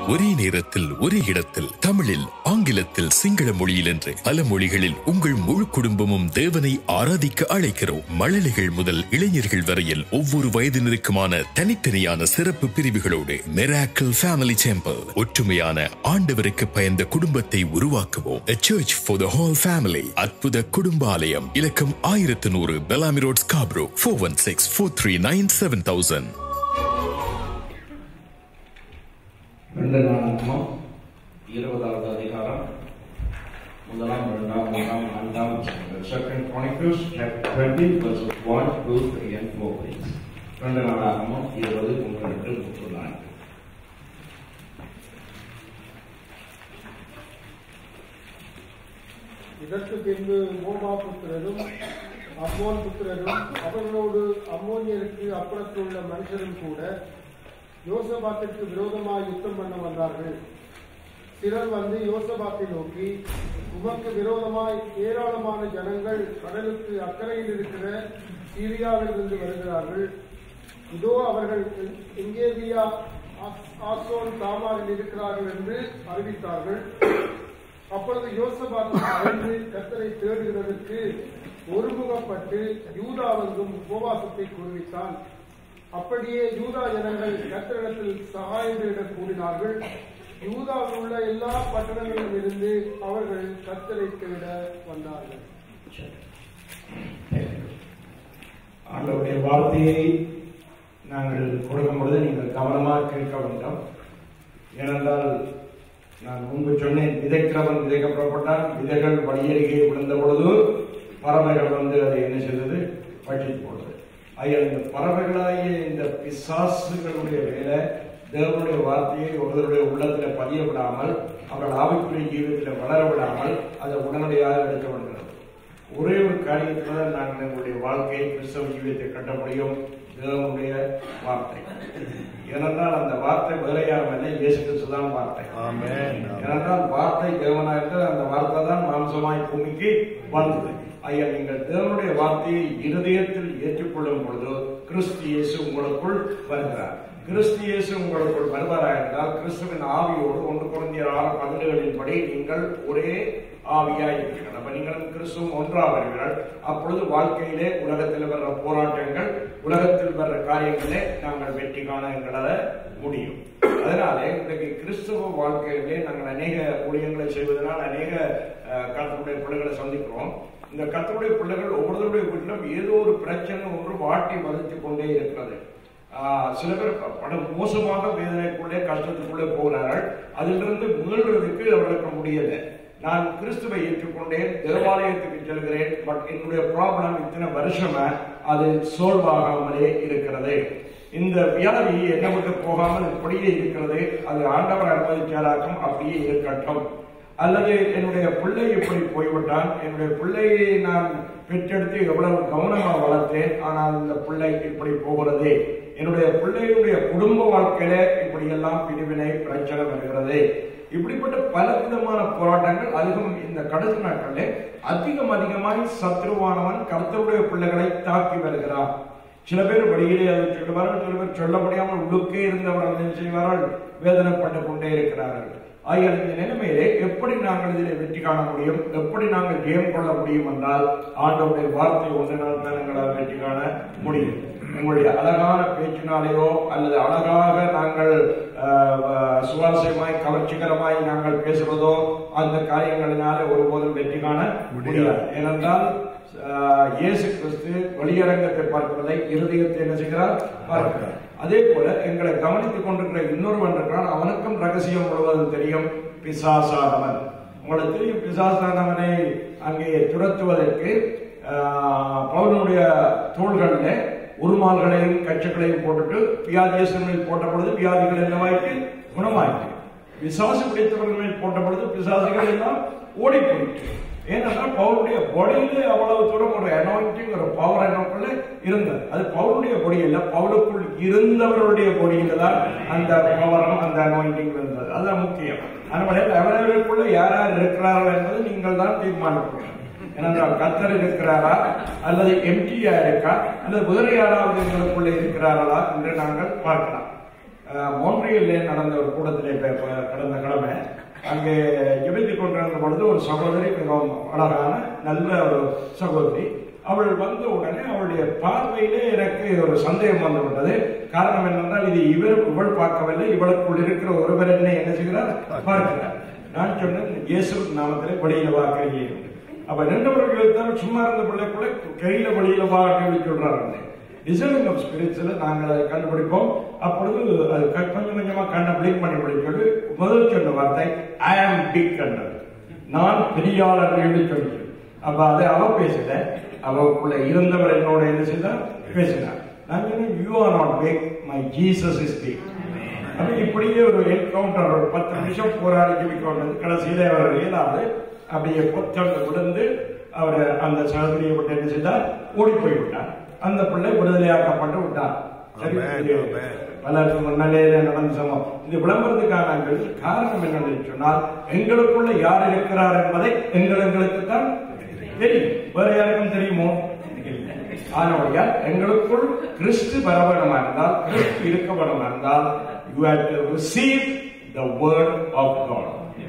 ஒரே நேரத்தில் ஒரே இடத்தில் தமிழில் ஆங்கிலத்தில் சிங்கள மொழியில் என்று பல மொழிகளில் உங்கள் முழு குடும்பமும் தேவனை ஆராதிக்க அழைக்கிறோம் மழலைகள் முதல் இளைஞர்கள் வரையில் ஒவ்வொரு வயதினருக்குமான தனித்தனியான சிறப்பு பிரிவுகளோடு மெராக்கிள் ஃபேமிலி டெம்பிள் ஒற்றுமையான ஆண்டவருக்கு பயந்த குடும்பத்தை உருவாக்குவோம் A church for the whole family அற்புத குடும்ப ஆலயம் இலக்கம் ஆயிரத்து நூறு Bellamy road Scarborough four one six four three nine seven thousand ரெண்டு நாளாகமும் இருபதாவது அதிகாரம் முதலாம் இரண்டாம் மூன்றாம் நான்காம் second Chronicles chapter 20 verses 1 2 3 and 4 please ரெண்டு நாளாகமும் இருபது உங்களுக்கு முப்பது நான்கு இதற்கு பின்பு மோபா புத்திரரும் அம்மோன் புத்திரரும் அவர்களோடு அம்மோனியருக்கு அப்புறத்துள்ள மனுஷரும் கூட யோசபாத்திற்கு விரோதமாக யுத்தம் பண்ண வந்தார்கள் சிலர் வந்து யோசபாத்தை நோக்கி உமக்கு விரோதமாய் ஏராளமான ஜனங்கள் கடலுக்கு அக்கறையில் இருக்கிற சீரியாவிலிருந்து வருகிறார்கள் இதோ அவர்கள் எங்கேதியா ஆசோன் தாமாரில் இருக்கிறார்கள் என்று அறிவித்தார்கள் அப்பொழுது யோசபாத் அறிந்து கத்தரை தேடுகிறதற்கு ஒருமுகப்பட்டு யூதாவெங்கும் உபவாசத்தை கூறுவித்தான் அப்படியே யூதா ஜனங்கள் கத்தரிடத்தில் சகாயம் தேட கூறினார்கள் யூதாவில் உள்ள எல்லா பட்டணங்களிலும் இருந்து அவர்கள் கத்தரை தேட வந்தார்கள் ஆண்டவருடைய வார்த்தையை நாங்கள் கொடுக்கும் பொழுது நீங்கள் கவனமாக கேட்க வேண்டும் ஏனென்றால் நான் முன்பு சொன்னேன் விதைக்கிறவன் விதைக்க புறப்பட்டான் விதைகள் வழியருகே விழுந்த பொழுது பறவைகள் வந்து அதை என்ன செய்தது பற்றி போடுது ஐயா இந்த பறவைகளாகிய இந்த பிசாசுகளுடைய வேலை தேவனுடைய வார்த்தையை ஒருவருடைய உள்ளத்தில் பதிய விடாமல் அவர்கள் ஆவிக்குரிய ஜீவியத்தில் வளர விடாமல் அதை உடனடியாக எடுக்க வேண்டியது ஒரே ஒரு காரியத்தில் தான் நாங்கள் எங்களுடைய வாழ்க்கையை கிறிஸ்தவ ஜீவியத்தை கட்ட முடியும் தேவனுடைய வார்த்தை ஏனென்றால் அந்த வார்த்தை வேலையாகும் இல்லை இயேசு கிறிஸ்து தான் வார்த்தை ஏனென்றால் வார்த்தை தேவனாக இருக்கிறது அந்த வார்த்தை தான் மாம்சமாய் பூமிக்கு வந்தது ஐயா நீங்கள் தேவனுடைய வார்த்தையை இருதயத்தில் ஏற்றுக்கொள்ளும் பொழுது கிறிஸ்து இயேசு உங்களுக்குள் வருகிறார் கிறிஸ்து இயேசு உங்களுக்குள் வருவாரா என்றால் கிறிஸ்துவின் ஆவியோடு ஒன்று குழந்தையர் ஆறு பதினேழுகளின் படி நீங்கள் ஒரே ஆவியாய் இருக்கிறீர்கள் அப்ப நீங்களும் கிறிஸ்துவும் ஒன்றாவீர்கள் அப்பொழுது வாழ்க்கையிலே உலகத்தில் வர்ற போராட்டங்கள் உலகத்தில் வர்ற காரியங்களே நாங்கள் வெற்றி காண எங்களால முடியும் அதனால இன்றைக்கு கிறிஸ்துவ வாழ்க்கையிலே நாங்கள் அநேக ஊழியங்களை செய்வதனால் அநேக அஹ், கர்த்தருடைய பிள்ளைகளை சந்திக்கிறோம் இந்த கர்த்தருடைய பிள்ளைகள் ஒவ்வொருவருடைய வீட்டிலும் ஏதோ ஒரு பிரச்சனை ஒன்று வாட்டி வதைத்துக் கொண்டே இருக்கிறது ஆஹ் சில பேர் ப- பட மோசமாக வேதனைக்குள்ளே கஷ்டத்துக்குள்ளே போகிறார்கள் அதிலிருந்து மீள்றதுக்கு அவர்களுக்கு முடியல நான் கிறிஸ்துவை ஏற்றுக்கொண்டேன் தேவாலயத்துக்கு செல்கிறேன் பட் என்னுடைய ப்ராப்ளம் இத்தனை வருஷமா அது சோல்வாகாமலே இருக்கிறது இந்த வியாதி என்னை விட்டு போகாமல் இப்படியே இருக்கிறது அது ஆண்டவர் அனுமதிச்சாராக்கும் அப்படியே இருக்கட்டும் அல்லது என்னுடைய பிள்ளை இப்படி போய்விட்டான் என்னுடைய பிள்ளையை நான் பெற்றெடுத்து எவ்வளவு கவனமாக வளர்த்தேன் ஆனால் இந்த பிள்ளை இப்படி போகிறது என்னுடைய பிள்ளையுடைய குடும்ப வாழ்க்கையில இப்படி எல்லாம் பிரிவினை பிரச்சனை வருகிறது இப்படிப்பட்ட பல விதமான போராட்டங்கள் அதிகம் இந்த கடைசி நாட்களில் அதிகம் அதிகமாய் சத்ருவானவன் கர்த்தருடைய பிள்ளைகளை தாக்கி வருகிறான் சில பேர் வெளியிலே அதை சொல்லுவார்கள் சில பேர் சொல்ல முடியாமல் உள்ளுக்கே இருந்தவர்கள் என்ன செய்வார்கள் வேதனைப்பட்டு கொண்டே இருக்கிறார்கள் ஆகிய இந்த நிலைமையிலே எப்படி நாங்கள் இதில் வெற்றி காண முடியும் எப்படி நாங்கள் ஜெயம் கொள்ள முடியும் என்றால் ஆண்டவருடைய வார்த்தை ஒன்றினால் தான் எங்களால் வெற்றி காண முடியும் எங்களுடைய அழகான பேச்சினாலேயோ அல்லது அழகாக நாங்கள் அஹ், அஹ், சுவாரஸ்யமாய் கவர்ச்சிகரமாய் நாங்கள் பேசுவதோ அந்த காரியங்களினாலே ஒருபோதும் வெற்றி காண முடியாது ஏனென்றால் ஆஹ், இயேசு கிறிஸ்து வெளியரங்கத்தை பார்க்கிறதை இருதயத்தை என்ன செய்கிறார் பார்க்கிறார் அதே போல எங்களை கவனித்துக் கொண்டிருக்கிற இன்னொருவன் இருக்கிறான் அவனுக்கும் ரகசியம் முழுவதும் தெரியும் பிசாசானவன் உங்களுக்கு தெரியும் பிசாசானவனை அங்கே துரத்துவதற்கு ஆஹ், பவுலனுடைய தோள்களில் உருமால்களையும் கச்சக்களையும் போட்டுட்டு வியாதியேசன் மேல் போட்ட பொழுது வியாதிகள் என்னவாயிற்று குணமாயிற்று பிசாசு பிடித்தவர்கள் மேல் போட்ட பொழுது பிசாசுகள் எல்லாம் ஓடி போயிற்று ஏனென்றால் பவுலுடைய பொடியிலே அவ்வளவு தூரம் ஒரு அனாயிண்டிங் ஒரு பவர் எனக்குள்ள இருந்தது அது பவுலுடைய பொடியில் பவுலுக்குள் இருந்தவருடைய பொடியில தான் அந்த பவரும் அந்த அனாயிண்டிங் இருந்தது அதுதான் முக்கியம் அதனால அவரவர்களுக்குள்ள யார் யார் இருக்கிறார்கள் என்பது நீங்கள் தான் தீர்மானிக்கணும் ஏனென்றால் கத்தர் இருக்கிறாரா அல்லது எம்டியா இருக்கா அல்லது வேறு யாராவது எங்களுக்குள்ளே இருக்கிறார்களா என்று நாங்கள் பார்க்கலாம் அஹ், மோன்ட்ரியல்லே நடந்த ஒரு கூட்டத்திலே இப்ப- இப்ப கடந்த கிழமை அங்கே ஜெபித்துக் கொண்டிருந்த பொழுது ஒரு சகோதரி மிகவும் அழகான நல்ல ஒரு சகோதரி அவள் வந்த உடனே அவளுடைய பார்வையிலே எனக்கு ஒரு சந்தேகம் வந்து விட்டது காரணம் என்னென்றால் இது இவர் இவள் பார்க்கவில்லை இவளுக்குள் இருக்கிற ஒருவர் என்ன என்ன செய்கிறார் பார்க்கிறார் நான் சொன்னேன் இயேசு நாமத்திலே வெளியில வாக்களியே அப்ப நின்றவர்கள் இருந்தாலும் சும்மா இருந்த பிள்ளைக்குள்ள கையில வெளியில வாக்களி சொல்றாங்க டிசைனிங் ஆஃப் ஸ்பிரிட்ஸ்ல நாங்கள் அதை கண்டுபிடிப்போம் அப்பொழுது அது க- கொஞ்சம் கொஞ்சமா கண்ணை பிளிக் பண்ணி பிடிக்கிறது முதல் சொன்ன வார்த்தை ஐ ஆம் பிக் கண்டது நான் பெரியாளர் என்று சொல்லி அப்ப அதை அவ பேசல அவக்குள்ள இருந்தவர் என்னோட என்ன செய்தார் பேசினார் நான் சொன்னேன் you are not big my Jesus is big அப்ப இப்படியே ஒரு என்கவுண்டர் ஒரு பத்து நிமிஷம் போராடி ஜெபிக்கொண்டது கடைசியில அவர் இயலாது அப்படியே பொத்தண்டு விழுந்து அவர் அந்த சகோதரியை விட்டு என்ன செய்தார் ஓடி போய் விட்டார் அந்த பிள்ளை விடுதலையாக்கப்பட்டு விட்டார் சரி, இது பலருக்கு முன்னாலே நடந்த சம்பவம் இது விளம்பரத்துக்கான காரணம் என்னன்னு சொன்னால் எங்களுக்குள்ள யார் இருக்கிறார் என்பதை எங்கள் எங்களுக்கு தான் தெரியும் வேற யாருக்கும் தெரியுமோ இல்லை. ஆனபடியால் எங்களுக்குள் கிறிஸ்து வரவேணுமா இருந்தால் கிறிஸ்து இருக்க வேணுமா இருந்தால் you have to receive the word of God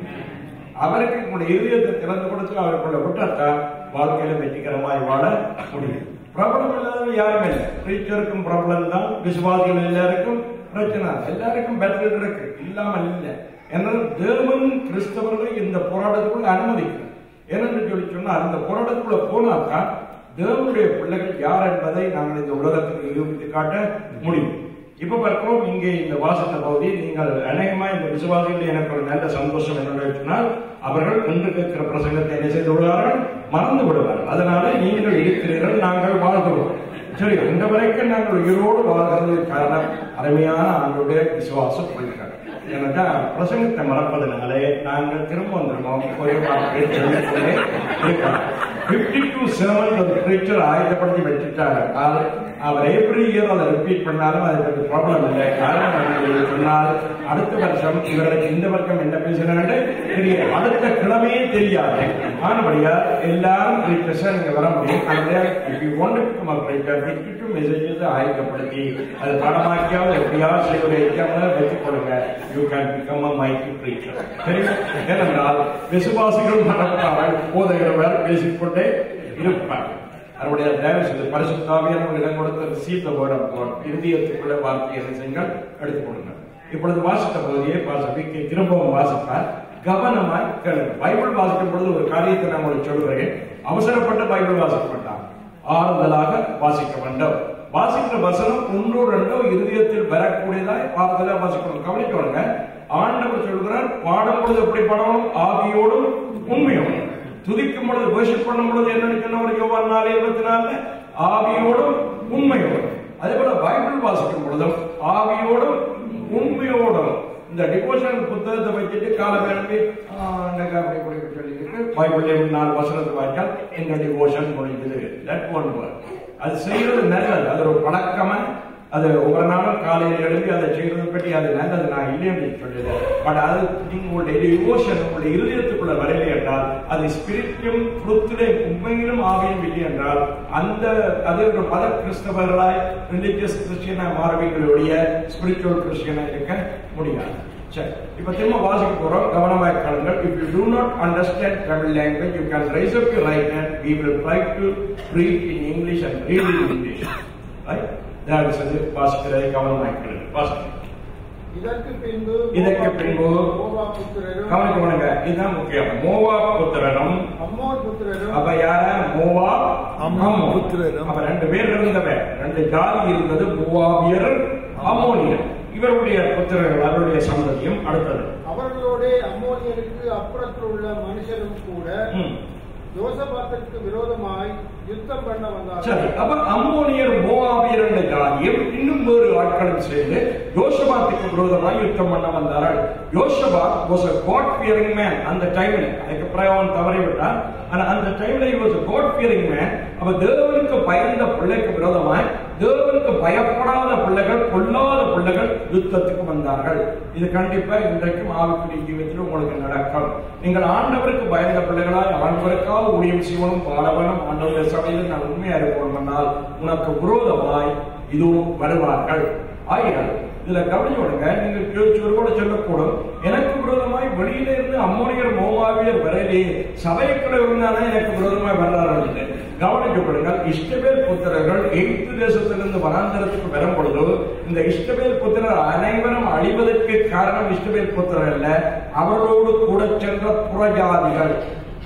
அவருக்கு உங்களுடைய இதயத்தை திறந்து கொடுத்து அவருக்குள்ள விட்டாத்தான் வாழ்க்கையில வெற்றிகரமாய் வாழ முடியும் பிரபலம் இல்லாதவங்க யாருமே இல்லை பிரீச்சருக்கும் பிரபலம் தான் விசுவாசிகள் எல்லாருக்கும் பிரச்சனை எல்லாருக்கும் பெட்டர் இருக்கு இல்லாமல் இல்லை ஏன்னா தேவன் கிறிஸ்தவர்களை இந்த போராட்டத்துக்குள்ள அனுமதிக்கிறார் ஏனென்று சொல்லி சொன்னால் அந்த போராட்டத்துக்குள்ள போனால்தான் தேவனுடைய பிள்ளைகள் யார் என்பதை நாங்கள் இந்த உலகத்துக்கு நிரூபித்து காட்ட முடியும் இப்ப பார்க்கிறோம் இங்கே இந்த வாசத்த பகுதி நீங்கள் அநேகமா இந்த விசுவாசிகள் எனக்கு ஒரு நல்ல சந்தோஷம் என்னென்னு சொன்னால் அவர்கள் இன்று கேட்கிற பிரசங்கத்தை என்ன செய்து விடுவார்கள் மறந்து விடுவார்கள் அதனால நீங்கள் இருக்கிறீர்கள் நாங்கள் வாழ்கிறோம் சரி இந்த வரைக்கும் நாங்கள் உயிரோடு வாழ்கிறதுக்கு காரணம் அருமையான ஆண்டுடைய விசுவாசம் போயிருக்காங்க ஏன்னாக்கா பிரசங்கத்தை மறப்பதனாலே நாங்கள் திரும்ப வந்துருவோம் போய் வார்த்தையை சொல்லிக்கொண்டே இருக்கிறோம் பிப்டி டூ செவன் ஒரு பிரீச்சர் ஆயத்தப்படுத்தி வச்சுட்டாங்க அது அவர் எவ்ரி இயர் அதை ரிப்பீட் பண்ணாலும் அது கொஞ்சம் ப்ராப்ளம் இல்லை காரணம் என்னன்னு சொன்னால் அடுத்த வருஷம் இவர்களுக்கு இந்த வருஷம் என்ன பேசுறாங்க தெரியும் அடுத்த கிழமையே தெரியாது ஆனபடியா எல்லாரும் பிரீச்சர்ஸா நீங்க வர முடியும் அந்த if you want to become a preacher, fifty two messages ஆயத்தப்படுத்தி அது படமாக்கியாவது எப்படியாவது செய்ய ஒரு எக்ஸாம்ல வச்சுக் கொள்ளுங்க you can become a mighty preacher சரி ஏனென்றால் விசுவாசிகள் நடப்பார்கள் போதைகிறவர் பேசிக்கொண்டே இருப்பார் அவருடைய தயவு செய்து பரிசுத்தாவியான இடம் கொடுத்த receive the word of God இருதயத்துக்குள்ள வார்த்தையை என்ன செய்யுங்கள் எடுத்துக் கொடுங்க இப்பொழுது வாசித்த பகுதியை வாசிப்பி திரும்பவும் வாசிப்பார் கவனமாய் கேளுங்க பைபிள் வாசிக்கும் பொழுது ஒரு காரியத்தை நான் உங்களுக்கு சொல்கிறேன் அவசரப்பட்டு பைபிள் வாசிக்க வேண்டாம் ஆறுதலாக வாசிக்க வேண்டும் வாசிக்கிற வசனம் ஒன்றோ ரெண்டோ இருதயத்தில் வரக்கூடியதாய் ஆறுதலாக வாசிக்கணும் கவனிக்கணுங்க ஆண்டவர் சொல்கிறார் பாடும் பொழுது எப்படி பாடணும் ஆவியோடும் உண்மையோடும் துதிக்கும் பொழுது worship பண்ணும் பொழுது என்ன சொன்னவர் யோவான் நாலு இருபத்தி நாலுல ஆவியோடும் உண்மையோடும் அதே போல பைபிள் வாசிக்கும் பொழுதும் ஆவியோடும் உண்மையோடும் இந்த டிவோஷன் புத்தகத்தை வச்சுட்டு கால வேணுமே அன்னைக்கு அப்படி இப்படி இப்படி சொல்லிக்கிட்டு பைபிள் நாலு வசனத்தை வாய்ச்சால் எங்க டிவோஷன் முடிஞ்சது தட் ஒன் அது செய்யறது நல்லது அது ஒரு பழக்கமா அது ஒவ்வொரு நாளும் காலையில் எழுப்பி அதை செய்யறது பற்றி அது நல்லது நான் இல்லைன்னு சொல்லல பட் அது உங்களுடைய டிவோஷன் உங்களுடைய இருதயத்துக்குள்ள வரலை என்றால் அது ஸ்பிரிட்டும் ஃப்ருத்திலே உண்மையிலும் ஆவியும் இல்லை என்றால் அந்த அது ஒரு பல கிறிஸ்தவர்களாய் ரிலீஜியஸ் கிறிஸ்டியனா மாறவங்களுடைய ஸ்பிரிச்சுவல் கிறிஸ்டியனா இருக்க முடியாது சரி இப்ப திரும்ப வாசிக்க போறோம் கவனமாக கேளுங்கள் if you do not understand Tamil language you can raise up your right hand we will try to read in English and read in English right தயவு செய்து வாசிக்கிறதை கவனமாக கேளுங்கள் வாசிக்க இதற்கு பின்பு இதற்கு பின்பு மோவா புத்திரரும் கவனிக்கணுங்க இதுதான் முக்கியம் மோவா புத்திரனும் அம்மோன் புத்திரரும் அப்ப யார மோவா அம்மோன் புத்திரரும். அப்ப ரெண்டு பேர் இருந்தவன் ரெண்டு ஜாதி இருந்தது மூவாவியர் அம்மோனியர் இவருடைய புத்திரர்கள் அவருடைய சந்ததியும் அடுத்தது அவர்களோட அம்மோனியருக்கு அப்புறத்தில் உள்ள மனுஷரும் கூட ம். யோசபாத்திற்கு விரோதமாய் யுத்தம் பண்ண சரி வந்தார்கள் அப்ப அம்மோனியர் மோவாபியர் என்ற ஜாதியும் இன்னும் வேறு ஆட்களும் சேர்ந்து யோசபாத்துக்கு விரோதமாக யுத்தம் பண்ண வந்தார்கள் யோசபாத் was a God fearing man அந்த டைம்ல அதுக்கு அப்புறம் அவன் தவறி விட்டான் ஆனா அந்த டைம்ல he was a God fearing man அப்ப தேவனுக்கு பயந்த பிள்ளைக்கு விரோதமாய் தேவனுக்கு பயப்படாத பிள்ளைகள் பொல்லாத பிள்ளைகள் யுத்தத்துக்கு வந்தார்கள் இது கண்டிப்பா இன்றைக்கும் ஆவிக்குரிய ஜீவியத்தில் உங்களுக்கு நடக்கும் நீங்கள் ஆண்டவருக்கு பயந்த பிள்ளைகளாய் ஆண்டவருக்காக ஊழியம் செய்வனும் பாடவனும் ஆண்டவருடைய சபையில் நான் உண்மையா இருப்போம் என்றால் உனக்கு விரோதமாய் இதோ வருவார்கள் ஆயிரம் இதுல கவனிச்சோடுங்க நீங்க ஒரு கூட சொல்லக்கூடும் எனக்கு விரோதமாய் வெளியில இருந்து அம்மோனியர் மோமாவியர் வரையிலே சபைக்குள்ள இருந்தானே எனக்கு விரோதமாய் வர்றார்கள் கவனிக்கப்படுங்க இஷ்டபேல் புத்திரர்கள் எகிப்து தேசத்திலிருந்து வனாந்தரத்துக்கு வரும் பொழுது இந்த இஷ்டபேல் புத்திரர் அனைவரும் அழிவதற்கு காரணம் இஷ்டபேல் புத்திரர் அல்ல அவர்களோடு கூட சென்ற புறஜாதிகள்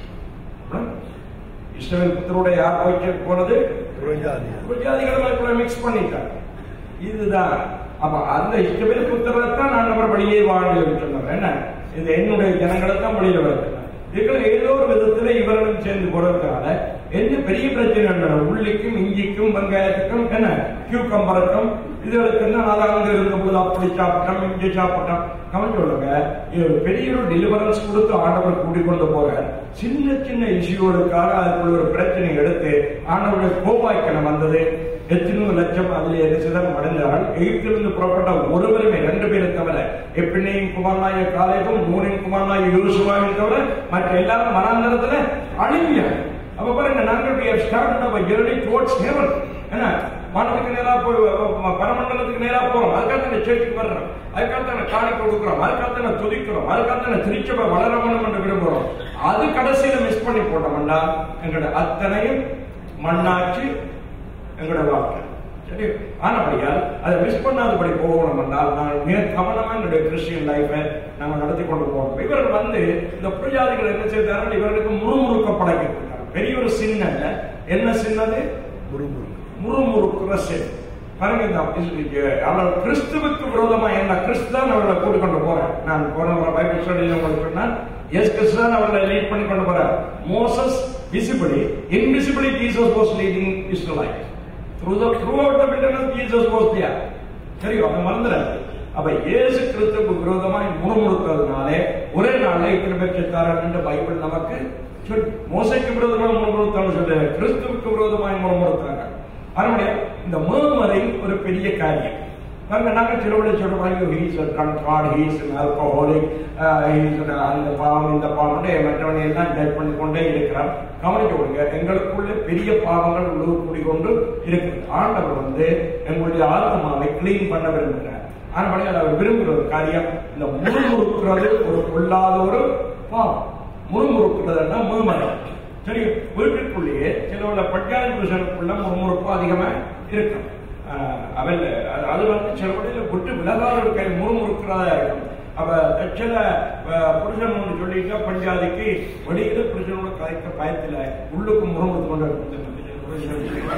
இஷ்டபேல் புத்திரோட யார் போய் போனது புறஜாதியார். புறஜாதிகளை மிக்ஸ் பண்ணிட்டாங்க இதுதான் அப்ப அந்த இஷ்டபேல் புத்திரரை தான் நான் நம்ம வெளியே வாழ்ந்து சொன்னேன் என்ன இது என்னுடைய ஜனங்களை தான் வெளியில வருது இதுல ஏதோ ஒரு விதத்துல இவர்களும் சேர்ந்து போறதுனால என்ன பெரிய பிரச்சனை என்ன உள்ளிக்கும் இஞ்சிக்கும் வெங்காயத்துக்கும் என்ன கியூக்கம்பருக்கும் இதுகளுக்கு என்ன நான் அங்க இருந்தபோது அப்படி சாப்பிட்டோம் இஞ்சி சாப்பிட்டோம் கவனிச்சு சொல்லுங்க இது ஒரு பெரிய ஒரு டெலிவரன்ஸ் கொடுத்து ஆண்டவர் கூட்டிக் கொண்டு போற சின்ன சின்ன இஷ்யூகளுக்காக அதுக்குள்ள ஒரு பிரச்சனை எடுத்து ஆண்டவருடைய கோபாய்க்கணம் வந்தது எத்தனையோ லட்சம் அதில் என்ன சிதம் அடைந்தார்கள் எகிப்திலிருந்து புறப்பட்ட ஒருவருமே ரெண்டு பேரை தவிர எப்பின்னையும் குமாரனாய காலேபும் நூனின் குமாரனாய யோசுவாவையும் தவிர மற்ற எல்லாரும் மனாந்தரத்துல அழிஞ்சாங்க அப்ப பாருங்க நாங்கள் we have started our journey towards heaven என்ன வானத்துக்கு நேரா போய் அஹ், பரமண்டலத்துக்கு நேரா போறோம் அதுக்காக தானே சேர்ச்சுக்கு வர்றோம் அதுக்காக தானே காணி கொடுக்குறோம் அதுக்காக தானே துதிக்கிறோம் அதுக்காக தானே திருச்சபை வளர வேணும் என்று விரும்புறோம் அது கடைசியில மிஸ் பண்ணி போட்டோம்னா எங்களோட அத்தனையும் மண்ணாச்சு எங்களோட வாழ்க்கை சரி ஆனபடியால் அதை மிஸ் பண்ணாதபடி போகணும் என்றால் நான் மிக கவனமா என்னுடைய கிறிஸ்டியன் லைஃபை நாங்கள் நடத்தி கொண்டு போகணும் இவர்கள் வந்து இந்த புரியாதிகள் என்ன செய்தார்கள் இவர்களுக்கு முறுமுறுக்க பழகிட்டு பெரிய ஒரு சின்ன இல்ல என்ன சின்னது முறுமுறு. முறுமுறுக்கிற சின் பாருங்க இந்த இது, அவர் கிறிஸ்துவுக்கு விரோதமா என்ன கிறிஸ்து தான் அவர்களை கூட்டிக் கொண்டு போறேன் நான் போன முறை பைபிள் ஸ்டடியில் உங்களுக்கு சொன்னேன் எஸ் கிறிஸ்து தான் அவர்களை லீட் பண்ணி கொண்டு போறார் Moses visibly invisibly Jesus was leading Israelite through the throughout the wilderness Jesus was there சரி அவங்க மறந்துடாது அப்ப இயேசு கிறிஸ்துவுக்கு விரோதமாய் முறுமுறுக்கிறதுனாலே ஒரே நாள்ல இத்தனை பேர் செத்தார்கள் என்று பைபிள் நமக்கு சொல் மோசைக்கு விரோதமாக முறுமுறுத்தான்னு சொல்ல கிறிஸ்துவுக்கு விரோதமாய் முறுமுறுத்தாங்க அதனுடைய இந்த மேமரிங் ஒரு பெரிய காரியம் பாருங்க நாங்க சிறுவடை சொல்றோம் he's drunkard he's alcoholic he's அந்த பாவம் இந்த பாவம் மற்றவனை எல்லாம் டைப் பண்ணி கொண்டே இருக்கிறான் கவனிக்க விடுங்க எங்களுக்குள்ள பெரிய பாவங்கள் உழவு கூடிக்கொண்டு இருக்குது ஆண்டவர் வந்து எங்களுடைய ஆத்மாவை கிளீன் பண்ண விரும்புகிறார் ஆனால் அவர் விரும்புகிற ஒரு காரியம் இந்த முறுமுறுக்கிறது ஒரு கொள்ளாத ஒரு பாவம் முறுமுறுக்கிறதுனா மேமரம் சரி வீட்டுக்குள்ளேயே சில பஞ்சாயத்து புருஷனுக்குள்ள முறுமுறுப்பு அதிகமா இருக்கும் ஆஹ் அவன் அது- அது வந்து சில வழியில விட்டு விலகாத ஒரு கை முறுமுறுக்கிறதா இருக்கும் அப்ப சில அஹ், புருஷன் ஒன்று சொல்லிட்டா பஞ்சாதிக்கு வெளியில புருஷனோட கதைக்க பயத்துல உள்ளுக்கு முறுமுறுத்து கொண்டு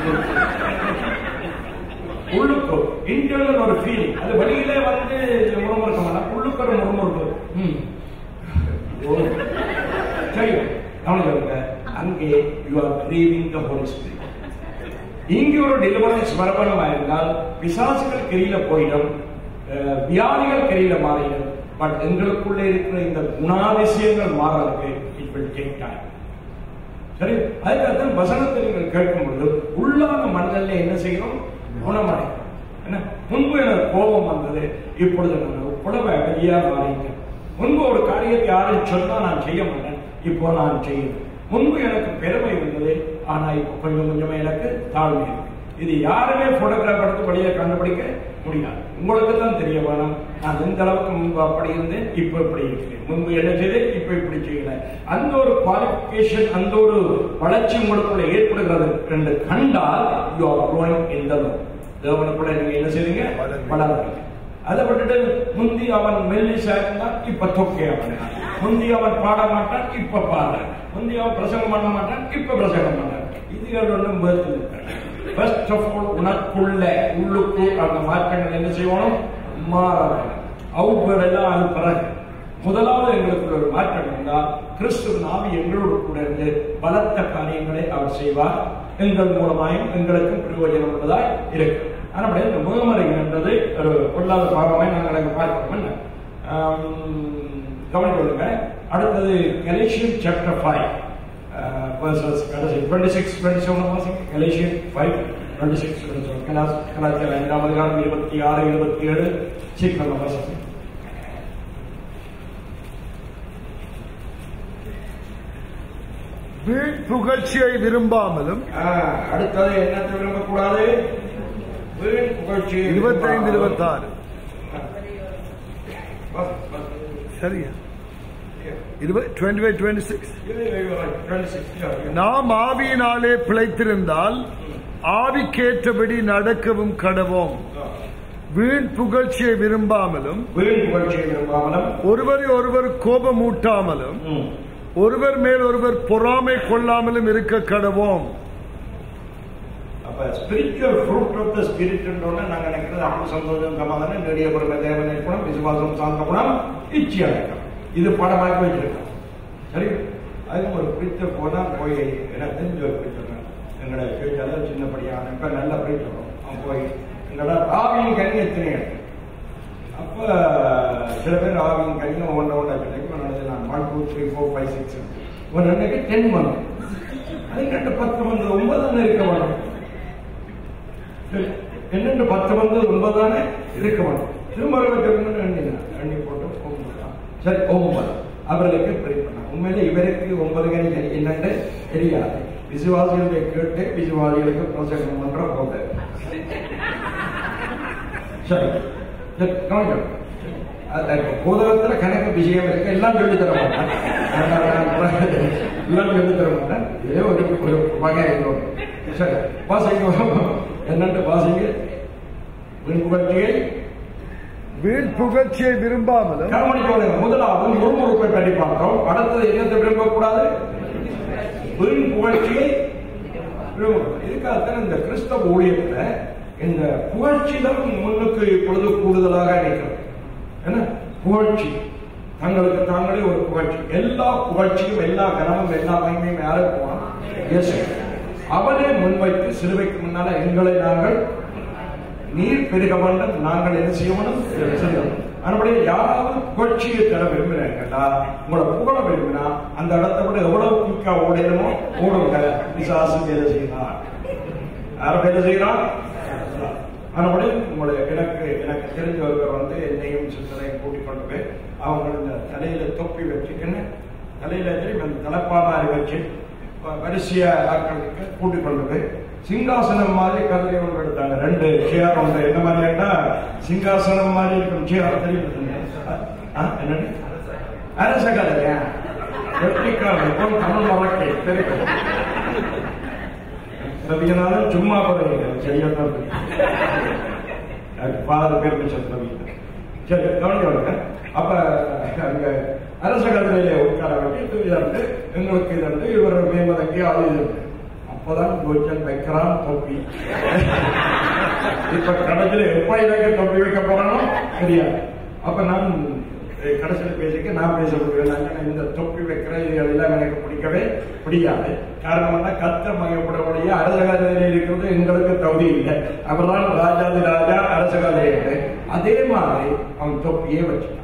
உள்ளுக்கு இன்டர்னல் ஒரு ஃபீலிங் அது வெளியில வந்து முறுமுறுக்க மாட்டான் உள்ளுக்கு ஒரு முறுமுறுப்பு ம். ஓ. சரி கவனிக்க அங்கே you are grieving the holy spirit இங்கே ஒரு டெலிவரன்ஸ் வரப்படமா இருந்தால் பிசாசுகள் கெரியில போயிடும் அஹ், வியாதிகள் கெரியில மாறிடும் பட் எங்களுக்குள்ள இருக்கிற இந்த குணாதிசயங்கள் மாறதுக்கு இட் வில் டேக் டைம் சரி அதுக்காக வசனத்தை நீங்கள் கேட்கும் பொழுது உள்ளான மனதில் என்ன செய்யணும் குணமடையும் என்ன முன்பு எனக்கு கோபம் வந்தது இப்பொழுது நான் புடவை வெளியா மாறிட்டேன் முன்பு ஒரு காரியத்தை யாரும் சொன்னா நான் செய்ய மாட்டேன் இப்போ நான் செய்யணும் முன்பு எனக்கு பெருமை இருந்தது ஆனா இப்போ கொஞ்சம் கொஞ்சமா எனக்கு தாழ்மை இருக்கு இது யாருமே போட்டோகிராஃப் எடுத்து வெளியே கண்டுபிடிக்க முடியாது உங்களுக்கு தான் தெரிய வேணும் நான் எந்த அளவுக்கு முன்பு அப்படி இருந்தேன் இப்போ இப்படி இருக்கிறேன் முன்பு என்ன செய்தேன் இப்போ இப்படி செய்யல அந்த ஒரு குவாலிபிகேஷன் அந்த ஒரு வளர்ச்சி உங்களுக்குள்ள ஏற்படுகிறது என்று கண்டால் you are growing in the Lord. தேவனுக்குள்ள நீங்க என்ன செய்றீங்க வளருங்க. வளர்றீங்க அதை விட்டுட்டு முந்தி அவன் மெல்லிசா இருந்தான் இப்ப தொக்கே அவன் முந்தி அவன் பாட மாட்டான் இப்ப பாடுறான் முந்தி அவன் பிரசங்கம் பண்ண மாட்டான் இப்ப பிரசங்கம் பண்ணான் இதுகள் ஒன்றும் பேர்த்து ஃபர்ஸ்ட் ஆஃப் ஆல் உனக்குள்ள உள்ளுக்கு அந்த மாற்றங்கள் என்ன செய்யணும் மாறணும் அவுட்வேர்ட் எல்லாம் அது பிறகு முதலாவது எங்களுக்கு ஒரு மாற்றம் இருந்தால் கிறிஸ்துவ ஆவி எங்களோடு கூட இருந்து பலத்த காரியங்களை அவர் செய்வார் எங்கள் மூலமாயும் எங்களுக்கும் பிரயோஜனம் உள்ளதாய் இருக்கு ஆனால் இந்த முகமறை என்றது ஒரு பொல்லாத பாவமாய் நாங்கள் அங்கே பார்க்கிறோம் என்ன கவனிக்கொள்ளுங்க அடுத்தது கலேஷியன் சாப்டர் ஃபைவ் verses கடைசி டுவெண்ட்டி சிக்ஸ் டுவெண்ட்டி செவன் வாசிங்க Galatian five twenty six twenty seven கலாஸ் கலாச்சார ஐந்தாம் அதிகாரம் இருபத்தி ஆறு இருபத்தி ஏழு சீக்கிரம் வாசிங்க வீண் புகழ்ச்சியை விரும்பாமலும் ஆஹ், அடுத்தது என்னத்தை விரும்பக்கூடாது வீண் புகழ்ச்சி இருபத்தைந்து இருபத்தாறு சரியா இருபது twenty five twenty six twenty six நாம் ஆவியினாலே பிழைத்திருந்தால் ஆவிக்கேற்றபடி நடக்கவும் கடவோம் வீண் புகழ்ச்சியை விரும்பாமலும் வீண் புகழ்ச்சியை விரும்பாமலும் ஒருவரை ஒருவர் கோபமூட்டாமலும் ம். ஒருவர் மேல் ஒருவர் பொறாமை கொள்ளாமலும் இருக்க கடவோம் அப்ப spiritual fruit of the spirit நாங்க நினைக்கிறது அன்பு சந்தோஷம் சமாதானம் நெடிய பொறுமை தேவனை குணம் விசுவாசம் சாந்த குணம் இச்சி அடக்கம் இது படமாக்கி வச்சிருக்கோம் சரி அதுக்கு ஒரு பிரிச்சர் போனா போய் எனக்கு தெரிஞ்ச ஒரு பிரிச்சர் எங்களோட ஃபியூச்சர்ல சின்னப்படியான இப்ப நல்ல பிரிச்சர் அவன் போய் எங்களோட ஆவியின் கனி எத்தனை இருக்கு அப்ப சில பேர் ஆவியின் கனி ஒன்றை ஒன்றா கிடைக்கும் நடந்து நான் one two three four five six ஒரு ரெண்டுக்கு டென் மந்த் அது ரெண்டு பத்து மந்த் ஒன்பது இருக்க வேணும் என்னென்று பத்து வந்து ஒன்பதானே இருக்க மாட்டோம் திரும்ப திரும்ப எண்ணினா எண்ணி போட்டு ஒன்பது சரி ஒன்பது அவர்களுக்கு ப்ரே பண்ண உண்மையிலே இவருக்கு ஒன்பது கணி கணி என்னன்னு தெரியாது விசுவாசிகளை கேட்டு விசுவாசிகளுக்கு பிரசங்கம் பண்ற போது சரி சரி கவனிக்கணும் அது இப்ப போதகத்துல கணக்கு விஷயம் இருக்கு எல்லாம் சொல்லி தர மாட்டேன் எல்லாம் சொல்லி தர மாட்டேன் இதே ஒரு ஒரு வகை இருக்கும் சரி வாசிங்க என்னட்டு வாசிங்க விண்புகழ்ச்சியை வீண் புகழ்ச்சியை விரும்பாமலும் கவனிக்கணும் முதலாவது முறுமுறுப்பை பற்றி பார்த்தோம் அடுத்தது என்னத்தை விரும்பக்கூடாது வீண் புகழ்ச்சியை விரும்பணும் இதுக்காகத்தான் இந்த கிறிஸ்தவ ஊழியத்துல இந்த புகழ்ச்சி தான் முன்னுக்கு இப்பொழுது கூடுதலாக நிற்கிறது என்ன புகழ்ச்சி தங்களுக்கு தாங்களே ஒரு புகழ்ச்சி எல்லா புகழ்ச்சியும் எல்லா கனமும் எல்லா மகிமையும் யாரும் போவான் இயேசு அவனே முன்வைத்து சிலுவைக்கு முன்னால எங்களை நாங்கள் நீர் பெருக வேண்டும் நாங்கள் என்ன செய்யணும் செய்யணும் அதனுடைய யாராவது புகழ்ச்சியை தர விரும்புறாங்கடா உங்களை புகழ விரும்பினா அந்த இடத்தை விட எவ்வளவு குயிக்கா ஓடணுமோ ஓடுங்க விசாசு வேலை செய்யலாம் யார் வேலை செய்யலாம் அதனுடைய உங்களை எனக்கு எனக்கு தெரிஞ்ச ஒருவர் வந்து என்னையும் சித்தரையும் கூட்டிக் கொண்டு போய் அவங்க இந்த தலையில தொப்பி வச்சு என்ன தலையில தெரியும் அந்த தலைப்பாமாரி வச்சு வ- வரிசையா ஆட்களுக்கு கூட்டிக் கொண்டு போய் சிங்காசனம் மாதிரி கதிரை ஒன்று எடுத்தாங்க ரெண்டு சேர் ஒன்று என்ன மாதிரி கேட்டா சிங்காசனம் மாதிரி இருக்கும் சேர் தெரியும் என்ன அரச கதையா வெற்றிக்காரன் இப்போ தமிழ் வழக்கை தெரியும் ரவினாலும் சும்மா போறீங்க சரியா தான் ஃபாதர் பேர் மிஸ்டர் ரவி சரி கவனிக்க அப்ப அங்க அரச கதிரையில உட்கார வச்சு இதற்கு எங்களுக்கு இதற்கு இவர் மேம்பதற்கு அது இது அப்பதான் கோச்சன் வைக்கிறான் தொப்பி இப்ப கடைசியில எப்ப எனக்கு தொப்பி வைக்க போறானோ தெரியாது அப்ப நான் அஹ், கடைசியில பேசிக்க நான் பேச முடியும் நான் இந்த தொப்பி வைக்கிற இது எல்லாம் எனக்கு பிடிக்கவே பிடிக்காது காரணம் என்ன கத்த மயப்படக்கூடிய அரச கதையில இருக்கிறது எங்களுக்கு தகுதி இல்லை அவர்தான் ராஜாதி ராஜா அரச கதையிட்டு அதே மாதிரி அவன் தொப்பியே வச்சுட்டான்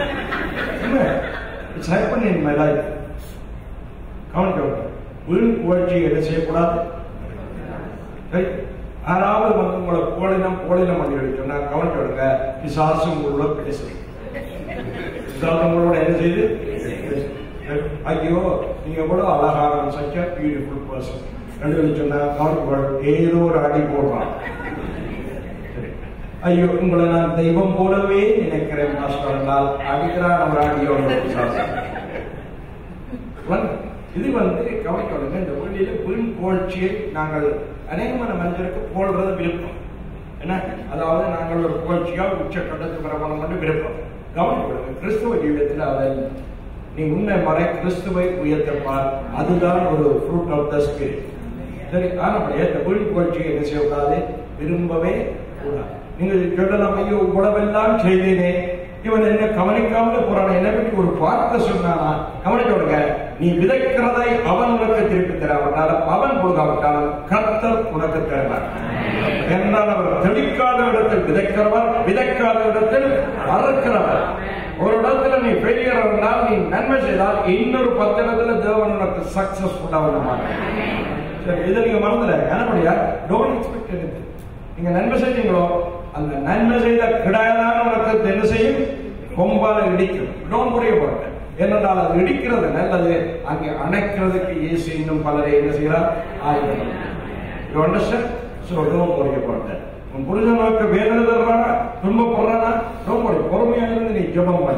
it's happen in my life கவனிக்க வீண் புகழ்ச்சி என்ன செய்யக்கூடாது சரி யாராவது வந்து உங்களை போலினம் போலினம் பண்ணி சொன்னா கவனிக்க விடுங்க பிசாசு உங்களோட பேசுது பிசாசு உங்களோட என்ன செய்யுது பேசுது. ஐயோ நீங்க எவ்வளவு அழகான சச்ச பியூட்டிஃபுல் பர்சன் ரெண்டு பேரும் சொன்னா கவனிக்க ஏதோ ஒரு அடி போடுறான் சரி. ஐயோ உங்களை நான் தெய்வம் போலவே நினைக்கிறேன் மாஸ்டர் என்றால் அடிக்கிறான் ஒரு அடியோ பிசாசு வந்து, இது வந்து கவனிக்கணுங்க இந்த வீடியில வீண் புகழ்ச்சியை நாங்கள் அநேகமான மனிதருக்கு போடுறது விருப்பம் என்ன அதாவது நாங்கள் ஒரு புகழ்ச்சியா உச்ச கட்டத்துக்கு வரணும் மட்டும் விருப்பம் கவனிக்கணுங்க கிறிஸ்துவ ஜீவிதத்தில் அதை நீ உன்னை மறை கிறிஸ்துவை உயர்த்தப்பார் அதுதான் ஒரு ஃப்ரூட் ஆஃப் த ஸ்பிரிட் சரி ஆனப்படியே இந்த வீண் புகழ்ச்சியை என்ன செய்யக்கூடாது விரும்பவே கூடாது நீங்கள் சொல்லலாம் ஐயோ உடவெல்லாம் செய்தேனே இவன் என்ன கவனிக்காமலே போறான் என்னை பற்றி ஒரு வார்த்தை சொன்னானா கவனிக்க விடுங்க நீ விதைக்கிறதை அவன் உனக்கு திருப்பி தராவிட்டாலும் அவன் கொடுக்காவிட்டாலும் கர்த்தர் உனக்கு தருவார் என்றால் அவர் தெளிக்காத இடத்தில் விதைக்கிறவர் விதைக்காத இடத்தில் அறுக்கிறவர் ஒரு இடத்துல நீ ஃபெயிலியர் இருந்தால் நீ நன்மை செய்தால் இன்னொரு பத்து இடத்துல தேவன் உனக்கு சக்சஸ்ஃபுல்லா வர மாட்டேன் சரி இதை நீங்க மறந்துட ஏன்னா டோன்ட் எக்ஸ்பெக்ட் anything நீங்க நன்மை செஞ்சீங்களோ அந்த நன்மை செய்த கிடையாதான உனக்கு என்ன செய்யும் கொம்பால இடிக்கும் டோன்ட் புரிய போறேன் ஏனென்றால் அது இடிக்கிறது நல்லது அங்கே அணைக்கிறதுக்கு இயேசு இன்னும் பலரை என்ன செய்கிறார் ஆயுதம் யூ அண்டர்ஸ்டாண்ட் ஸோ டோன்ட் புரிய போறேன் உன் புருஷனுக்கு வேதனை தர்றானா துன்பப்படுறானா டோன்ட் புரிய பொறுமையா இருந்து நீ ஜெபம் பண்ணு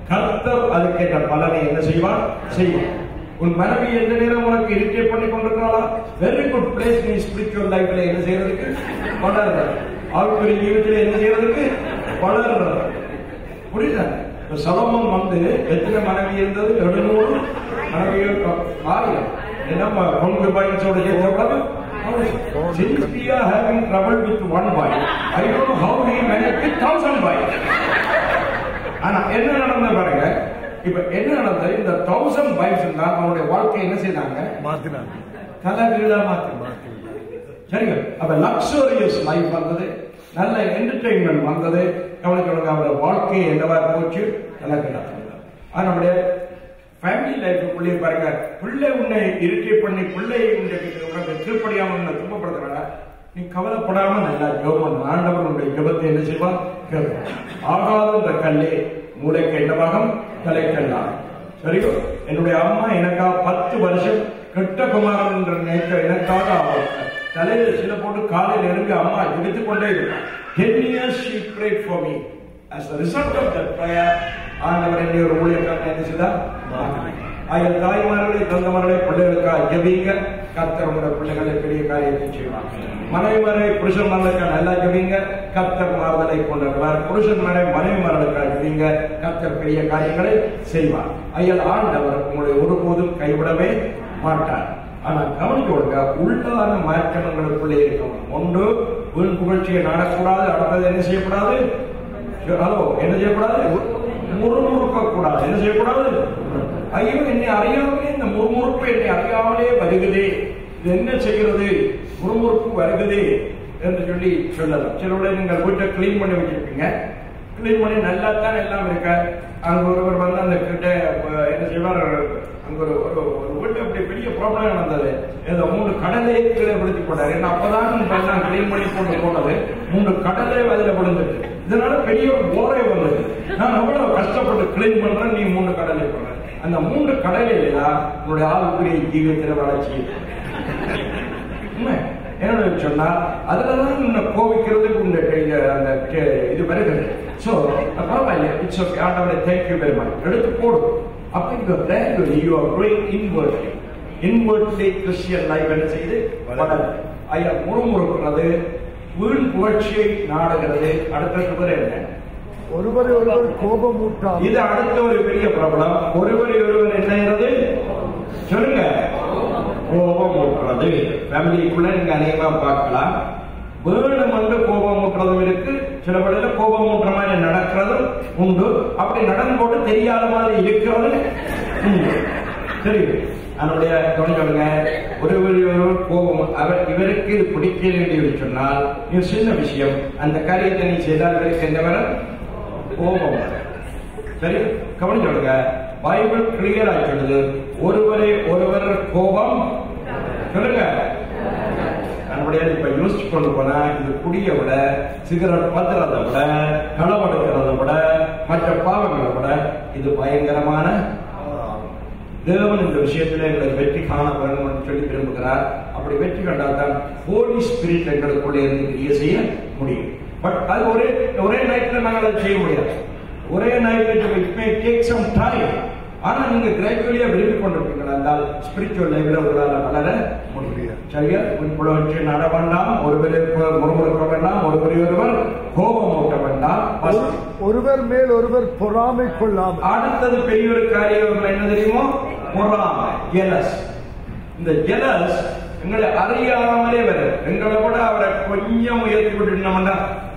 கர்த்தர் அதுக்கேற்ற பலனை என்ன செய்வார் செய்வார் உன் மனைவி எந்த நேரம் உனக்கு இரிட்டேட் பண்ணி கொண்டிருக்கிறாளா வெரி குட் பிளேஸ் நீ ஸ்பிரிச்சுவல் லைஃப்ல என்ன செய்யறதுக்கு வளர்ற ஆவிக்குரிய ஜீவிதத்தில் என்ன செய்யறதுக்கு வளர்ற புரியுதா இப்ப சலோமன் வந்து எத்தனை மனைவி இருந்தது எழுநூறு மனைவிகள் ஆயிரம் என்ன Kongu பாயின்ஸோட சேர்க்கப்படாது Since we are having trouble with one boy, I don't know how he managed with thousand boys. ஆனா என்ன நடந்த பாருங்க இப்ப என்ன நடந்தது இந்த தௌசண்ட் பாய்ஸ் தான் அவனுடைய வாழ்க்கையை என்ன செய்தாங்க மாத்தினாங்க தலைகீழா மாத்தி சரிங்க அப்ப லக்ஸூரியஸ் லைஃப் வந்தது நல்ல என்டர்டைன்மெண்ட் வந்தது கவனிக்கணும் அவருடைய வாழ்க்கை என்னவா போச்சு தலைகீழா ஆனா நம்முடைய ஃபேமிலி லைஃபுக்குள்ளே பாருங்க பிள்ளை உன்னை இரிட்டேட் பண்ணி பிள்ளை உனக்கு உனக்கு கீழ்ப்படியாம உன்னை துன்பப்படுத்துறாங்க நீ கவலைப்படாம நல்லா ஜெபம் பண்ணு ஆண்டவர் உன்னுடைய ஜெபத்தை என்ன செய்வான் கேட்பான் ஆகாத இந்த கல்லே மூளைக்கு என்ன பாகம் தலைக்கல்லாம் சரியோ என்னுடைய அம்மா எனக்கா பத்து வருஷம் கெட்ட குமாரன் என்ற நினைக்க எனக்காக அவள் தலையில சில போட்டு காலையில் எழுப்பி அம்மா ஜெபித்துக் கொண்டே இருந்தான் ten years she prayed for me as a result of that prayer ஆண்டவர் என்னை ஒரு ஊழியக்காரன் என்ன செய்தார் ஆகிய தாய்மார்களே தந்தமார்களே பிள்ளைகளுக்காக ஜெபிங்க கர்த்தர் உங்களோட பிள்ளைகளை பெரிய காரியத்தை செய்வார் மனைவிமாரை புருஷன் மகளுக்காக நல்லா ஜெபிங்க கர்த்தர் மாறுதலை கொண்டிருக்கிறார் புருஷன் மனை மனைவிமார்களுக்காக ஜெபிங்க கர்த்தர் பெரிய காரியங்களை செய்வார் ஐயல் ஆண்டவர் உங்களை ஒருபோதும் கைவிடவே மாட்டார் ஆனா கவனிக்க கொடுங்க உள்ளான மாற்றம் உங்களுக்குள்ளே இருக்கணும் ஒன்று வீண் புகழ்ச்சியை நாடக்கூடாது அடுத்தது என்ன செய்யக்கூடாது ஹலோ என்ன செய்யக்கூடாது முறுமுறுக்க கூடாது என்ன செய்யக்கூடாது ஐயோ என்னை அறியாமலே இந்த முறுமுறுப்பு என்னை அறியாமலே வருகுதே இது என்ன செய்கிறது முறுமுறுப்பு வருகுதே என்று சொல்லி சொல்லலாம் சிலருடைய நீங்கள் வீட்டை கிளீன் பண்ணி வச்சிருப்பீங்க கிளீன் பண்ணி நல்லா தான் எல்லாம் இருக்க அங்க ஒருவர் வந்து அந்த கிட்ட அஹ், என்ன செய்வார் அங்க ஒரு ஒரு ஒரு வீட்டு அப்படி பெரிய ப்ராப்ளம் நடந்தது ஏதோ மூணு கடலை கீழே விழுத்தி போட்டாரு ஏன்னா அப்பதான் இப்ப எல்லாம் கிளீன் பண்ணி போட்டு போனது மூணு கடலே அதுல விழுந்துட்டு இதனால பெரிய ஒரு போரை வந்தது நான் அவ்வளவு கஷ்டப்பட்டு கிளீன் பண்றேன் நீ மூணு கடலை போடுற அந்த மூன்று கடலையில தான் உன்னுடைய ஆளுக்குரிய ஜீவியத்தில் வளர்ச்சி உண்மை என்ன சொன்னா அதுலதான் உன்னை கோவிக்கிறதுக்கு உன்னை இந்த- அந்த கே- இது வருகிறது சோ பரவாயில்ல இட்ஸ் ஓகே ஆண்டவரை தேங்க்யூ வெரி மச் எடுத்து போடு அப்ப இந்த gradually you are growing inwardly inwardly Christian life என்ன செய்யுது வளருது ஐயா முறுமுறுக்கிறது வீண் புகழ்ச்சியை நாடுகிறது அடுத்த பேர் என்ன ஒருவரை ஒருவர் கோபமூட்டாமல் இது அடுத்த ஒரு பெரிய ப்ராப்ளம் ஒருவரை ஒருவர் என்ன செய்யறது சொல்லுங்க கோபம் ஊட்டுறது ஃபேமிலிக்குள்ள நீங்க அநேகமா பார்க்கலாம் வேணும் வந்து கோபம் ஊட்டுறதும் இருக்கு சில படையில கோபம் ஊட்டுற மாதிரி நடக்கிறதும் உண்டு அப்படி நடந்து போட்டு தெரியாத மாதிரி இருக்கிறது உண்டு சரி அதனுடைய சொல்லுங்க ஒருவர் ஒருவர் கோபம் அவர் இவருக்கு இது பிடிக்கல என்று சொன்னால் இது சின்ன விஷயம் அந்த காரியத்தை நீ செய்தால் இவருக்கு என்ன வரும் கோபம் வரும். சரி கவனிச்சுடுங்க பைபிள் கிளியரா சொல்லுது ஒருவரை ஒருவர் கோபம் சொல்லுங்க நம்முடைய இப்ப யோசிச்சு கொண்டு போனா இது குடிய விட சிகரெட் பத்துறதை விட களவெடுக்கிறத விட மற்ற பாவங்களை விட இது பயங்கரமான தேவன் இந்த விஷயத்துல எங்களுக்கு வெற்றி காண வேண்டும் என்று சொல்லி விரும்புகிறார் அப்படி வெற்றி கண்டால் தான் ஹோலி ஸ்பிரிட் எங்களுக்குள்ளே இருந்து கிரியை செய்ய முடியும் பட் அது ஒரே ஒரே நைட்ல நாங்கள் அதை செய்ய முடியாது ஒரே நைட்ல it may take some time ஆனா நீங்க கிராஜுவலியா விரும்பி கொண்டிருப்பீங்களா என்றால் ஸ்பிரிச்சுவல் லைஃப்ல உங்களால வளர முடியும் சரியா உங்களை வச்சு நட வேண்டாம் ஒருவரை முறுமுறுக்க வேண்டாம் ஒருவரை ஒருவர் கோபம் ஊட்ட வேண்டாம் ஒரு- ஒருவர் மேல் ஒருவர் பொறாமை கொள்ளாமல் அடுத்தது பெரிய ஒரு காரியம் என்ன தெரியுமோ பொறாமை ஜெலஸ் இந்த ஜெலஸ் எங்களை அறியாமலே வரும் எங்களை விட அவரை கொஞ்சம் உயர்த்தி விட்டுட்டோம்னா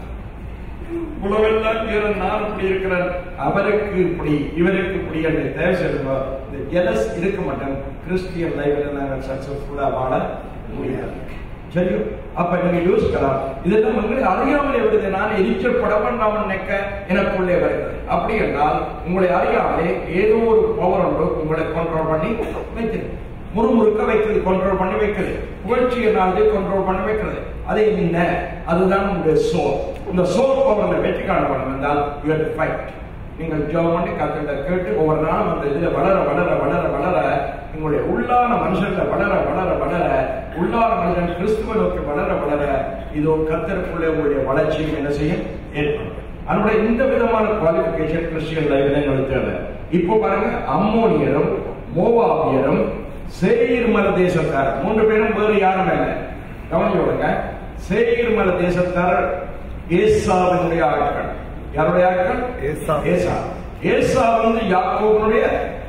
உலகெல்லாம் செய்யற நான் இப்படி இருக்கிறேன் அவருக்கு இப்படி இவருக்கு இப்படி என்று தேவை செய்யணுமோ இந்த ஜெலஸ் இருக்க மாட்டோம் கிறிஸ்டியன் லைஃப்ல நாங்கள் சக்சஸ்ஃபுல்லா வாழ முடியாது சரியோ அப்ப நீங்க யோசிக்கலாம் இதெல்லாம் உங்களை அறியாமலே வருது நான் எரிச்சப்பட வேண்டாம் நினைக்க எனக்குள்ளே வருகிறது அப்படி என்றால் உங்களை அறியாமலே ஏதோ ஒரு பவர் ஒன்று உங்களை கண்ட்ரோல் பண்ணி வைக்கிறது முறுமுறுக்க வைக்கிறது கண்ட்ரோல் பண்ணி வைக்கிறது புகழ்ச்சியினாலே கண்ட்ரோல் பண்ணி வைக்கிறது அதை என்ன அதுதான் உங்களுடைய சோல் இந்த சோல் பவர்ல வெற்றி காண வேண்டும் என்றால் யூ ஹேவ் டு ஃபைட் நீங்கள் ஜெபம் பண்ணி கத்திட்ட கேட்டு ஒவ்வொரு நாளும் அந்த இதுல வளர வளர வளர வளர உங்களுடைய உள்ளான மனுஷன்ல வளர வளர வளர உள்ளான மனுஷன் கிறிஸ்துவ நோக்கி வளர வளர இதோ கத்தருக்குள்ளே உங்களுடைய வளர்ச்சியும் என்ன செய்யும் ஏற்படும் அதனுடைய இந்த விதமான குவாலிபிகேஷன் கிறிஸ்டியன் லைஃப்ல எங்களுக்கு தேவை இப்போ பாருங்க அம்மோனியரும் மோவாபியரும் சேயிர் மல தேசத்தார் மூன்று பேரும் வேறு யாரும் இல்லை கவனியோடுங்க சேயிர் மல தேசத்தார் ஏசாவினுடைய ஆட்கள் யாருடைய ஆட்கள் ஏசா. ஏசா ஏசா வந்து யாக்கோபனுடைய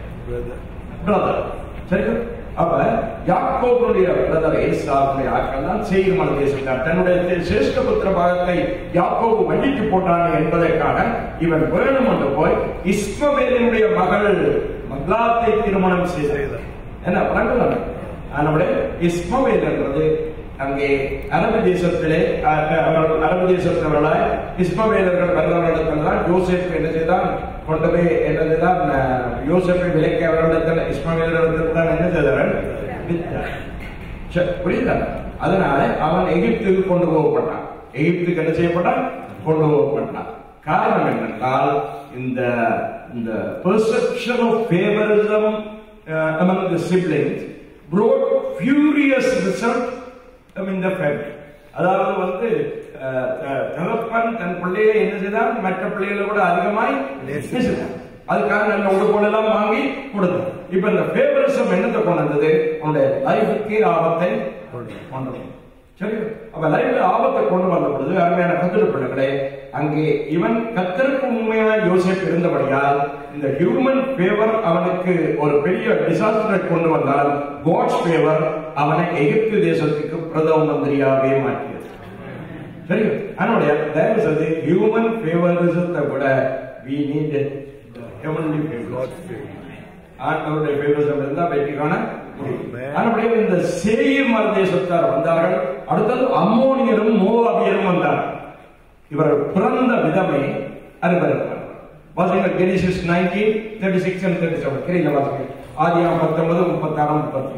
பிரதர் சரியா அப்ப யாக்கோபுடைய பிரதர் ஏசாவுடைய ஆட்கள் தான் சேயிர் மலை தேசத்தார் தன்னுடைய தே- சிரேஷ்ட புத்திர பாகத்தை யாக்கோபு வண்டிக்கு போட்டானே என்பதற்காக இவன் வேணும் என்று போய் இஸ்மவேலினுடைய மகள் மகளாத்தை திருமணம் செய்தார் என்ன வழங்குறாங்க நம்முடைய இஸ்மவேல் என்றது அங்கே அரபு தேசத்திலே அஹ், அவர்கள் அரபு தேசத்தவர்களாய் இஸ்மவேலர்கள் வந்தவர்களிடத்தில் தான் யோசேப் என்ன செய்தான் கொண்டு போய் என்ன செய்தான் அஹ், யோசேப்பை விலைக்கு அவர்களிடத்தில் இஸ்மவேலரிடத்தில் தான் என்ன செய்தார்கள் வித்தார். சரி, புரியுதா அதனால அவன் எகிப்துக்கு கொண்டு போகப்பட்டான் எகிப்துக்கு என்ன செய்யப்பட்டான் கொண்டு போகப்பட்டான் காரணம் என்னென்றால் இந்த இந்த perception of favouritism among the siblings brought furious result in the family அதாவது வந்து அஹ், த- தகப்பன் தன் பிள்ளையை என்ன செய்தான் மற்ற பிள்ளைகளை விட அதிகமாய் நேசித்தான் அதுக்காக நல்ல உடுப்புகள் எல்லாம் வாங்கி கொடுத்தோம் இப்ப இந்த ஃபேவரிசம் என்னத்தை கொண்டு வந்தது உன்னுடைய லைஃபுக்கே ஆபத்தை கொண்டு வந்தது. சரி அப்ப லைஃப்ல ஆபத்தை கொண்டு வந்த பொழுது அருமையான கத்திர பிள்ளைகளே அங்கே இவன் கத்தருக்கு உண்மையான யோசிப்பு இருந்தபடியால் இந்த ஹியூமன் ஃபேவர் அவனுக்கு ஒரு பெரிய டிசாஸ்டரை கொண்டு வந்தால் காட்ஸ் ஃபேவர் அவனை எகிப்து தேசத்துக்கு பிரதம மந்திரியாகவே மாற்றியது சரி அதனுடைய தயவு செய்து ஹியூமன் ஃபேவரிசத்தை விட we need heavenly favor ஆண்டவருடைய ஃபேவரிசம் இருந்தா வெற்றி காண முடியும் அதனுடைய இந்த சேயிர் மல தேசத்தார் வந்தார்கள் அடுத்தது அம்மோனியரும் மோவாபியரும் வந்தார்கள் இவர்கள் பிறந்த விதமே அறிவர்கள் வாசிங்க Genesis nineteen thirty six and thirty seven கிரியில வாசிங்க ஆதியாம் பத்தொன்பது முப்பத்தாறு முப்பத்தி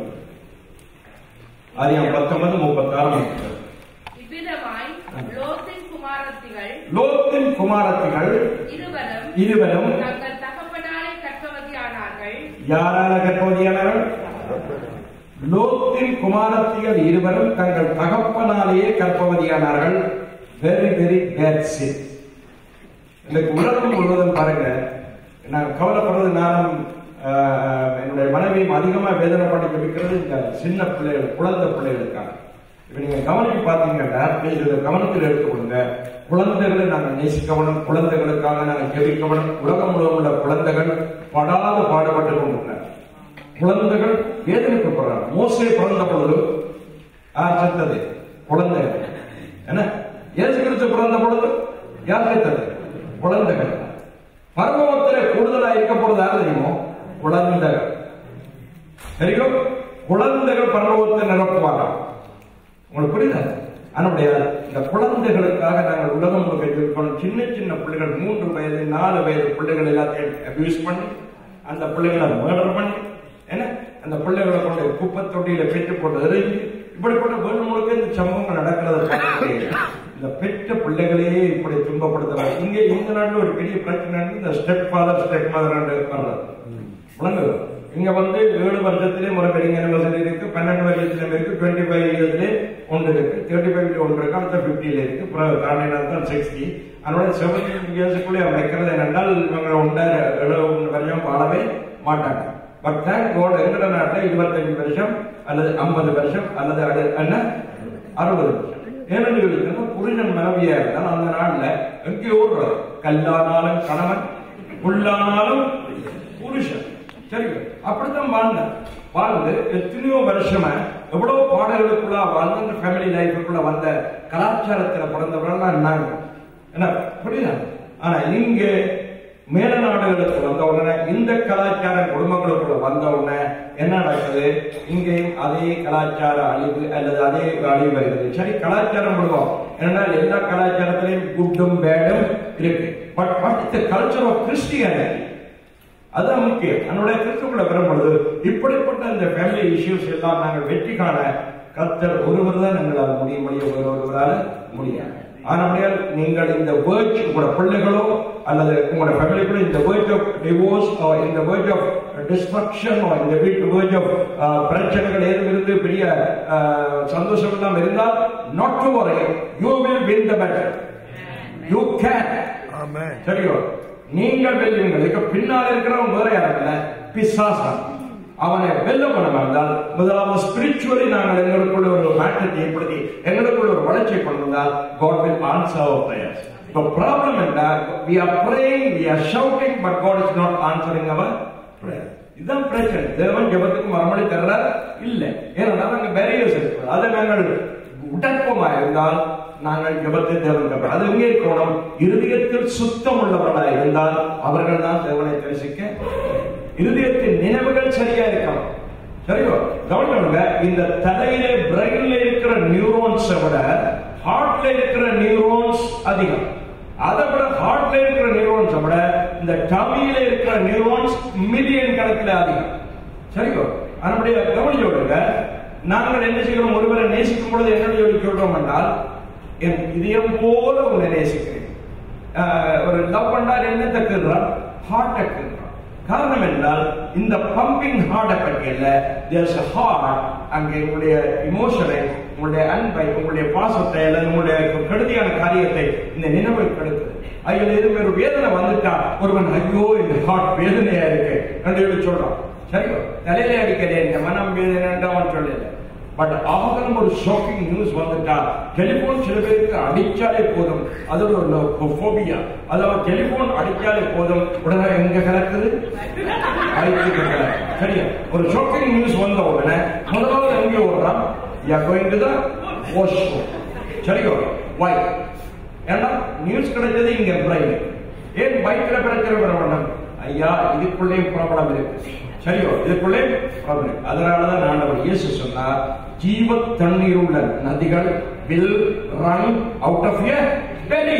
ஆதியாம் பத்தொன்பது முப்பத்தாறு முப்பத்தி இவ்விதமாய் லோத்தின் குமாரத்திகள் லோத்தின் குமாரத்திகள் இருவரும் இருவரும் தங்கள் தகப்பனாரை கற்பவதியானார்கள் யாரால கற்பவதியானார்கள் லோத்தின் குமாரத்திகள் இருவரும் தங்கள் தகப்பனாலேயே கற்பவதியானார்கள் வெரி வெரி பேட் சின் இன்னைக்கு உலகம் முழுவதும் பாருங்க நான் கவலைப்படுறது நானும் ஆஹ், என்னுடைய மனைவியும் அதிகமா வேதனை பண்ணி வைக்கிறது இந்த சின்ன பிள்ளைகள் குழந்தை பிள்ளைகளுக்காக இப்ப நீங்க கவனிச்சு பாத்தீங்கன்னா please இதை கவனத்தில் எடுத்துக்கொள்ளுங்க குழந்தைகளை நாங்கள் நேசிக்கணும் குழந்தைகளுக்காக நாங்கள் ஜெபிக்கணும் உலகம் முழுவதும் உள்ள குழந்தைகள் படாத பாடுபட்டு கொண்டிருக்கிறார் குழந்தைகள் வேதனைக்கப்படுறாங்க மோசே பிறந்த பொழுது யார் செத்தது குழந்தைகள் என்ன இயேசு கிறிஸ்து பிறந்த பொழுது யார் செத்தது குழந்தைகள் பரமத்திலே கூடுதலா இருக்க போறது யார் தெரியுமோ குழந்தைகள் தெரியும் குழந்தைகள் பரலோகத்தை நிரப்புவாங்க உங்களுக்கு புரியுதா அதனுடைய இந்த குழந்தைகளுக்காக நாங்கள் உலகம் முழுக்க இருக்கணும் சின்ன சின்ன பிள்ளைகள் மூன்று வயது நாலு வயது பிள்ளைகள் எல்லாத்தையும் அபியூஸ் பண்ணி அந்த பிள்ளைகளை மர்டர் பண்ணி என்ன அந்த பிள்ளைகளை கொண்டு குப்பை தொட்டியில பெற்று போட்டு எறிஞ்சு இப்படிப்பட்ட வீடு முழுக்க இந்த சம்பவங்கள் நடக்கிறத பார்க்கக்கூடிய இந்த பெற்ற பிள்ளைகளையே இப்படி துன்பப்படுத்துறாங்க இங்க இந்த நாட்டுல ஒரு பெரிய பிரச்சனை இருக்கு. இந்த ஸ்டெப் ஃபாதர் ஸ்டெப் மதர் வர்றது விளங்குது இங்க வந்து ஏழு வருஷத்திலே முறை பெரிய யூனிவர்சிட்டி இருக்கு பன்னெண்டு வருஷத்துல இருக்கு டுவெண்ட்டி ஃபைவ் இயர்ஸ்ல ஒன்று இருக்கு தேர்ட்டி ஃபைவ்ல ஒன்று இருக்கு அடுத்த பிப்டில இருக்கு அப்புறம் தான் சிக்ஸ்டி அதோட செவன்டீன் இயர்ஸுக்குள்ளே வைக்கிறது என்னென்றால் இவங்க உண்ட எழுபது வருஷம் வாழவே மாட்டாங்க பட் தேங்க் கோட் எங்கட நாட்டில் இருபத்தஞ்சு வருஷம் அல்லது ஐம்பது வருஷம் அல்லது அடு- என்ன அறுபது வருஷம் ஏனென்று சொல்லிங்கன்னா புருஷன் மனைவியா இருந்தால் அந்த நாள்ல எங்கேயோ ஓடுறாரு கல்லானாலும் கணவன் புல்லானாலும் புருஷன் சரி அப்படித்தான் வாழ்ந்தேன் வாழ்ந்து எத்தனையோ வருஷமா எவ்வளவு பாடல்களுக்குள்ள வாழ்ந்து அந்த ஃபேமிலி லைஃபுக்குள்ள வந்த கலாச்சாரத்துல பிறந்தவர்கள் நாங்க என்ன புரியுதா ஆனா இங்க மேல நாடுகளுக்கு வந்த உடனே இந்த கலாச்சார குடும்பங்களுக்குள்ள வந்த உடனே என்ன நடக்குது இங்கேயும் அதே கலாச்சார அழிவு அல்லது அதே அழிவு வருகிறது சரி கலாச்சாரம் விடுவோம் ஏன்னா எல்லா கலாச்சாரத்திலையும் குட்டும் பேடும் இருக்கு but what is the culture of Christianity அதுதான் முக்கியம் நம்முடைய கிறிஸ்துக்குள்ள வரும்பொழுது இப்படிப்பட்ட இந்த ஃபேமிலி இஷ்யூஸ் எல்லாம் நாங்கள் வெற்றி காண கர்த்தர் ஒருவர் தான் எங்களால் முடிய முடியும் வேறு ஒருவரால் முடியாது ஆனால் நீங்கள் இந்த வேர்ட் உங்களோட பிள்ளைகளோ அல்லது உங்களோட ஃபேமிலிக்குள்ள இந்த வேர்ட் ஆஃப் டிவோர்ஸ் இந்த வேர்ட் ஆஃப் டிஸ்ட்ரக்ஷன் இந்த வீட்டு வேர்ட் ஆஃப் பிரச்சனைகள் ஏதும் இருந்து பெரிய அஹ், சந்தோஷம் எல்லாம் இருந்தால் நாட் டு வரை you will win the better you can Amen. சரியோ நீங்கள் வெல்லுவீங்களுக்கு பின்னால் இருக்கிறவன் வேற யாருல்ல பிசாசன் அவனை வெல்ல பண்ண வந்தால் முதலாவது ஸ்பிரிச்சுவலி நாங்கள் எங்களுக்குள்ள ஒரு மாற்றத்தை ஏற்படுத்தி எங்களுக்குள்ள ஒரு வளர்ச்சியை கொண்டு வந்தால் God will answer our prayers. இப்போ ப்ராப்ளம் என்ன we are praying we are shouting but God is not answering our prayer. இதுதான் பிரச்சனை தேவன் ஜெபத்துக்கு மறுமொழி தர்றார் இல்ல ஏன்னா அங்க பேரியர்ஸ் இருக்கு அதை நாங்கள் உடற்பமா இருந்தால் நாங்கள் ஜெபத்தை தேவன் கேட்போம் அது எங்கே இருக்கணும் இருதயத்தில் சுத்தம் உள்ளவர்களாக இருந்தால் அவர்கள் தான் தேவனை தரிசிக்க இருதயத்தின் நினைவுகள் சரியா இருக்கணும் சரியோ கவனிக்கணுங்க இந்த தலையிலே பிரெயின்ல இருக்கிற நியூரோன்ஸை விட ஹார்ட்ல இருக்கிற நியூரோன்ஸ் அதிகம் அதை விட ஹார்ட்ல இருக்கிற நியூரோன்ஸை விட இந்த டமியில இருக்கிற நியூரோன்ஸ் மில்லியன் கணக்கில் அதிகம் சரியோ அதனுடைய கவனிச்சு விடுங்க நாங்கள் என்ன செய்கிறோம் ஒருவரை நேசிக்கும் பொழுது என்ன சொல்லி சொல்றோம் என்றால் என் இதயம் போல உன்னை நேசிக்கிறேன் ஆஹ் ஒரு லவ் பண்ணால் என்ன தக்குறான் ஹார்ட் தக்குறான் காரணம் என்றால் இந்த பம்பிங் ஹார்ட்டை பற்றியல்ல தேர்ஸ் ஹார்ட் அங்கே உங்களுடைய இமோஷனை உங்களுடைய அன்பை உங்களுடைய பாசத்தை அல்லது உங்களுடைய கெடுதியான காரியத்தை இந்த நினைவு கெடுக்குது ஐயோ இது ஒரு வேதனை வந்துட்டா ஒருவன் ஐயோ இந்த ஹார்ட் வேதனையா இருக்கு என்று சொல்லி சொல்றான் சரியோ தலையில அடிக்கலே இந்த மனம் வேதனை அவன் சொல்லல பட் ஆகலும் ஒரு ஷாக்கிங் நியூஸ் வந்துட்டா டெலிபோன் சில பேருக்கு அடிச்சாலே போதும் அது ஒரு ஃபோபியா அதாவது டெலிபோன் அடிச்சாலே போதும் உடனே எங்க கிடக்குது வயிற்றுக்கு கிடக்கு சரியா ஒரு ஷாக்கிங் நியூஸ் வந்த உடனே முதலாவது எங்கே ஓடுறான் ya going to the washroom சரியோ வை ஏன்னா நியூஸ் கிடைச்சது இங்க பிரைன் ஏன் பைக்ல பிரச்சனை வர வேண்டாம் ஐயா இதுக்குள்ளேயும் ப்ராப்ளம் இருக்கு சரியோ இதுக்குள்ளே ப்ராப்ளம் அதனாலதான் ஆண்டவர் இயேசு சொன்னார் ஜீவ தண்ணீர் உள்ள நதிகள் will run out of a belly